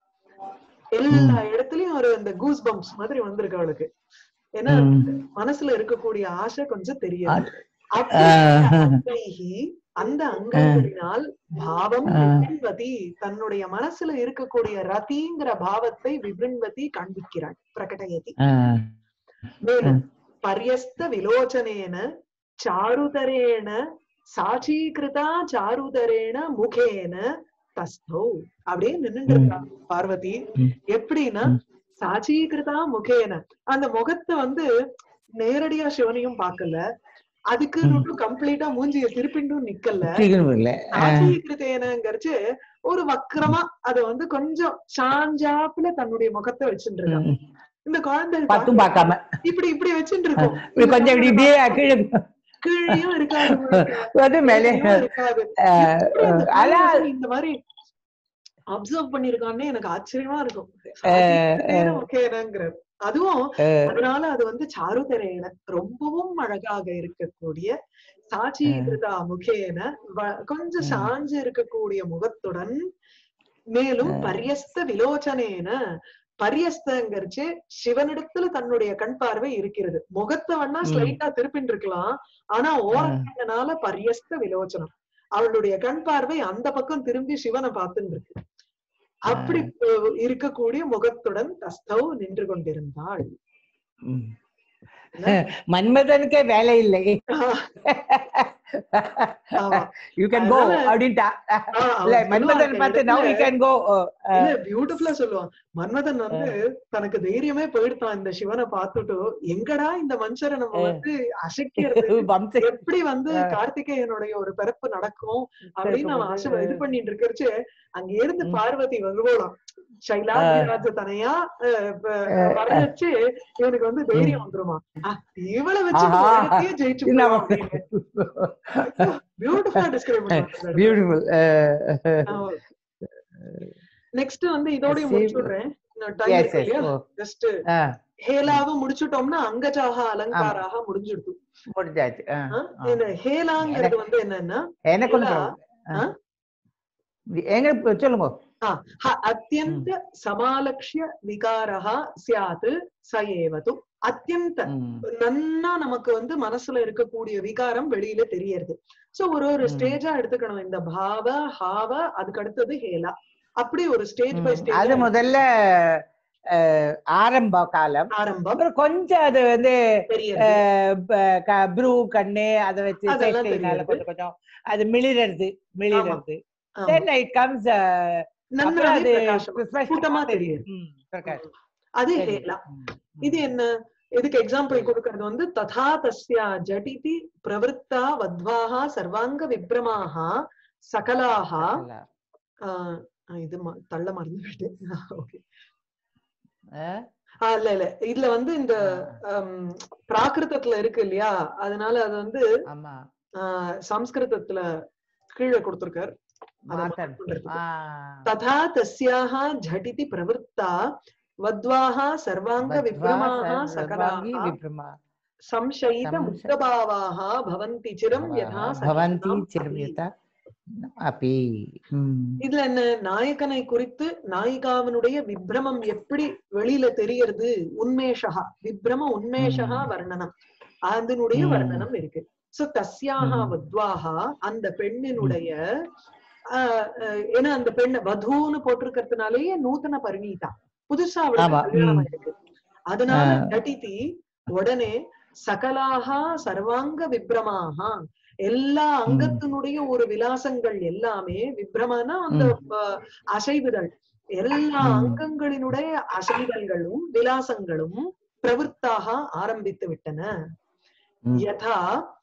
எல்லா இடத்துலயும் ஒரு இந்த கூஸ் பம்ப்ஸ் மாதிரி வந்திருக்கு அவளுக்கு ஏன்னா ம். மனசுல இருக்கக்கூடிய ஆசை கொஞ்சம் தெரியும் ஆ. அப்படி ஆ. அங்கைஹி, அந்த அங்கங்களினால் பாவம் ஆ. விபிருண்வதி தன்னுடைய மனசுல இருக்கக்கூடிய ரதிங்கிற பாவத்தை விபிருண்வதி காண்பிக்கிறாள் பிரகடயதி ஆ, மேலும் பரியஸ்த விலோச்சனேன சாருதரேன சாட்சீகிருதா சாருதரேன முகேன தஸ்தௌ அப்படியே நின்னுட்டு இருக்கா பார்வதி ம். எப்படின்னா ம். சாட்சீகிருதா முகேன அந்த முகத்தை வந்து நேரடியா சிவனையும் பார்க்கல அதுக்கு மட்டும் கம்ப்ளீட்டா மூஞ்சிய திருப்பிண்டும் நிக்கல சீக்கிரம் இல்ல ஆ, சாட்சீகிருத்தேனங்கிறச்சு ஒரு வக்கரமா அத வந்து கொஞ்சம் சாஞ்சாப்புல தன்னுடைய முகத்தை வச்சுட்டு இருக்கா ம். இந்த குழந்தை பத்தும் பார்க்காம இப்படி இப்படி வச்சுட்டு இருக்கும் இப்படி கொஞ்சம் இப்படி இப்படியே கீழே கீழேயும் இருக்காது முழுக்க. வந்து மேலே மேலேயும் இருக்காது ஆ, எப்படி அந்த அதான் காளிதாசன் இந்த மாதிரி அப்சர்வ் பண்ணிருக்கான்னு எனக்கு ஆச்சரியமா இருக்கும் ஓகேங்கிற அதுவும் ஆ, அதனால அது வந்து சாருதரேன ரொம்பவும் அழகாக இருக்கக்கூடிய சாட்சீகிருதா முகேன வ- கொஞ்சம் ம். சாஞ்சு இருக்கக்கூடிய முகத்துடன் மேலும் ஆ. பரியஸ்த விலோச்சனேன பரியஸ்தங்கிறச்சு சிவனிடத்துல தன்னுடைய கண் பார்வை இருக்கிறது முகத்தை வேணா ம். ஸ்லைட்டா திருப்பின்னு இருக்கலாம் ஆனா ஓரங்கனால பரியஸ்த விலோச்சனம் அவளுடைய கண் பார்வை அந்த பக்கம் திரும்பி சிவனை பார்த்துட்டு இருக்கு அப்படி அஹ், இருக்கக்கூடிய முகத்துடன் தஸ்தவ் நின்று கொண்டிருந்தாள் ம். மன்மதனுக்கே வேலை இல்லை ஆமா. யூ கேன் கோ அதனால- அப்படின்ட்டா ஆ, அவன் இல்ல சொல்லுவான் மன்மதன் அந்த பார்த்து நவ் யூ இடத்துல- கேன் கோ இல்ல பியூட்டிஃபுல்லா சொல்லுவான் மன்மதன் வந்து தனக்கு தைரியமே போயிடுத்தான் இந்த சிவனை பார்த்துட்டு எங்கடா இந்த மனுஷரை நம்ம ஆ. வந்து அசைக்கிறது வம்ச எப்படி வந்து ஆ. கார்த்திகேயனுடைய ஒரு பிறப்பு நடக்கும் அப்படின்னு அவன் ஆசை பிறப்பு இது பண்ணிட்டு இருக்கறச்சு அங்க இருந்து ம். பார்வதி வருவோலாம் சைலாஜ தனையா அஹ், ப- ஆ. வர வச்சு இவனுக்கு வந்து தைரியம் வந்துருமா அஹ், இவளை வச்சு ஆஹா. உலகத்தையே ஜெயிச்சு பியூட்டிஃபுல்லா டிஸ்கிரைப் பண்ணுவாங்க பியூட்டிஃபுல் நெக்ஸ்ட் வந்து இதோடய Same. முடிச்சுடுறேன் டைம் எஸ் இருக்கு எஸ் இல்லையா ஓ ஜஸ்ட் ஆ ஹேலாவை முடிச்சுட்டோம்னா அங்கஜாக அலங்காராக முடிஞ்சிடுது முடிஞ்சாச்சு ஆ, ஆ? ஆ. இந்த ஹேலாங்கிறது வந்து என்னன்னா எனக்கு ஒண்ணு ஹேலா, problem. ஆ. எங்க இப்ப சொல்லுங்க ह अत्यन्त समालक्ष्य विकारः स्यात् स एव तु அத்தியந்த ம், நன்னா நமக்கு வந்து மனசுல இருக்கக்கூடிய விகாரம் வெளியில தெரியறது சோ ஒரு ஒரு ம். ஸ்டேஜா எடுத்துக்கணும் இந்த பாவ ஹாவ அதுக்கு அடுத்தது ஹேலா அப்படி ஒரு ஸ்டேஜ் பை ம். ஸ்டேஜ் அது முதல்ல அஹ், ஆரம்ப காலம் ஆரம்பம் அப்புறம் கொஞ்சம் அது வந்து தெரியறது ப்ரூ கண்ணு அதை வச்சு அதெல்லாம் சேஷ்டையினால தெரியுது. கொஞ்சம் கொஞ்சம் அது மிளிரது மிளிரது ஆமா. தென் இட் கம்ஸ் அப்புறம் நன்னாவே அது பிரகாசம் ஸ்பஷ்டமா கூட்டமா தெரியும் தெரியுது ம், பிரகாஷ் அது தெரியுது. ஹேலா ம், இது ம். என்ன இதுக்கு எக்ஸாம்பிள் கொடுக்கறது வந்து ததா தஸ்யா ஜடிதி பிரவருத்தா வத்வாஹா சர்வாங்க விப்ரமாக சகலாக சகலா. ஆஹ் இது ம- தள்ள மறந்து ஓகே ஆ? இல்ல இல்ல இதுல வந்து இந்த ஹம், பிராகிருதத்துல இருக்கு இல்லையா அதனால அது வந்து ஆமா ஆஹ், சம்ஸ்கிருதத்துல கீழே கொடுத்திருக்கார் அத மாத்தன் mark பண்றதுக்கு. ஆ. तथा तस्याः झटिति प्रवृत्ता वद्वाः सर्वाङ्ग வத்வா विभ्रमाः சர்வாங்கி सकलाः விப்ரமா संशयित संश- मुक्तभावाः भवन्ति चिरं यथा பவந்தி सखीनाम् சிறுமியதா அப்பி ம். இதுல என்ன நாயகனை குறித்து நாயிகாவினுடைய விப்ரமம் எப்படி வெளியில தெரியறது உன்மேஷா விப்ரம உன்மேஷா ம். வர்ணனம் அதனுடைய ம். வர்ணனம் இருக்கு சோ தஸ்யாக ம். வத்வாகா அந்த பெண்ணினுடைய ஆஹ், ஆஹ், ஏன்னா அந்த பெண் வதூன்னு போட்டிருக்கிறதுனாலேயே நூத்தன பரிணீதா புதுசா அவளுக்கு ஆமா. கல்யாணம் ம். ஆயிருக்கு அதனால ஆ. ஜடிதி உடனே சகலாகா சர்வாங்க விப்ரமாக எல்லா அங்கத்தினுடைய ஒரு விலாசங்கள் எல்லாமே விப்ரமனா அந்த அஹ், அசைவுதல் எல்லா ம். அங்கங்களினுடைய அசைதல்களும் விலாசங்களும் பிரவృత్தாக ஆரம்பித்து விட்டன ம். யதா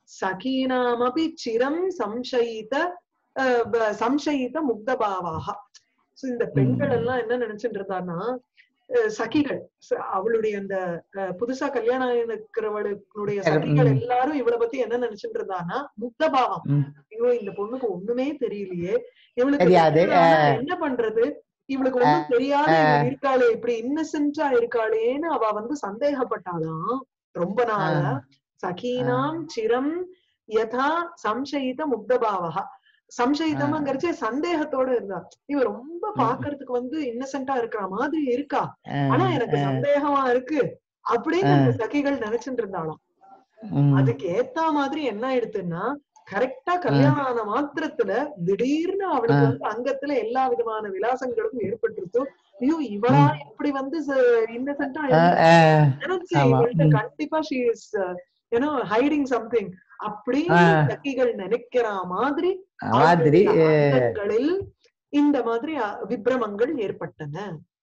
சகீனாமபி சிரம் சம்சயித அஹ், ப- சம்சயித முக்தபாவாக So, இந்த பெண்கள் ம். எல்லாம் என்ன நினைச்சிட்டு இருந்தான்னா அஹ், சகிகள் ச- அவளுடைய அந்த அஹ், புதுசா கல்யாணம் இருக்கிறவளுடைய ம். சகிகள் எல்லாரும் இவளை பத்தி என்ன நினைச்சிட்டு இருந்தான்னா முக்தபாவம் ம். ஐயோ இந்த பொண்ணுக்கு ஒண்ணுமே தெரியலையே இவளுக்கு தெரியாது. தெரியலன்னா அஹ். என்ன பண்றது இவளுக்கு ஒண்ணும் தெரியாது இவ அஹ். இருக்காளே இப்படி இன்னசென்டா இருக்காளேன்னு அவ வந்து சந்தேகப்பட்டாளாம் ரொம்ப நாளா சகீனாம் சிரம் யதா சம்சயித முக்தபாவகா சம்சயிதமாங்கிறச்சு சந்தேகத்தோட இருந்தா இவ ரொம்ப பாக்குறதுக்கு வந்து இன்னசென்டா இருக்கிற மாதிரி இருக்கா ஆனா எனக்கு ஆ. சந்தேகமா இருக்கு அப்படின்னு அந்த சகிகள் நினைச்சிட்டு இருந்தாளாம் ம். அதுக்கு ஏத்த மாதிரி என்ன ஆயிடுத்துன்னா கரெக்டா கல்யாணம் ஆன மாத்திரத்துல திடீர்னு அவளுக்கு வந்து அங்கத்துல எல்லா விதமான விலாசங்களும் ஏற்பட்டுருச்சு ஐயோ இவளா இப்படி வந்து இன்னசென்டா ஆ, ஆ. நினைச்சு ஆமா. இவள்கிட்ட ம். கண்டிப்பா she is you know hiding something அப்படின்னு ஆ. சகிகள் நினைக்கிற மாதிரி மாதிரி அவளுடைய அங்கங்களில் இந்த மாதிரி அ, விப்ரமங்கள் ஏற்பட்டன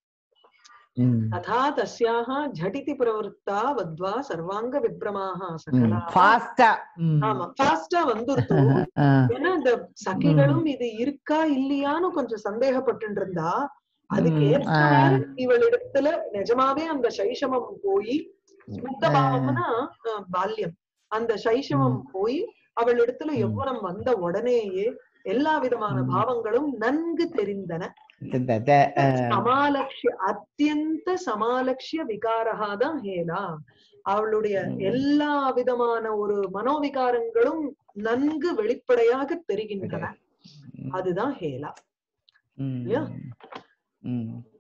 ம். ததா தஸ்யாக ஜடிதி பிரவருத்தா வத்வா சர்வாங்க விப்ரமாக சகலா ஃபாஸ்டா ஆமா ஃபாஸ்டா வந்துருத்தோ ஏன்னா இந்த சகிகளும் இது இருக்கா இல்லையான்னு கொஞ்சம் சந்தேகப்பட்டு இருந்தா அதுக்கு ம், ஏற்றவாறு இவளிடத்துல நிஜமாவே அந்த சைஷமம் போய் முக்தபாவம்னா அஹ், பால்யம் அந்த சைஷமம் போய் அவளிடத்துல ம். எவ்வளம் வந்த உடனேயே எல்லா விதமான ம். பாவங்களும் நன்கு தெரிந்தன இந்த- இந்த- ஆ. சமாலக்ஷ்ய அத்தியந்த சமாலக்ஷ்ய விகாரகா தான் ஹேலா அவளுடைய ம். எல்லா விதமான ஒரு மனோவிகாரங்களும் நன்கு வெளிப்படையாக தெரிகின்றன அதுதான் ஹேலா ம். இல்லையா? ம்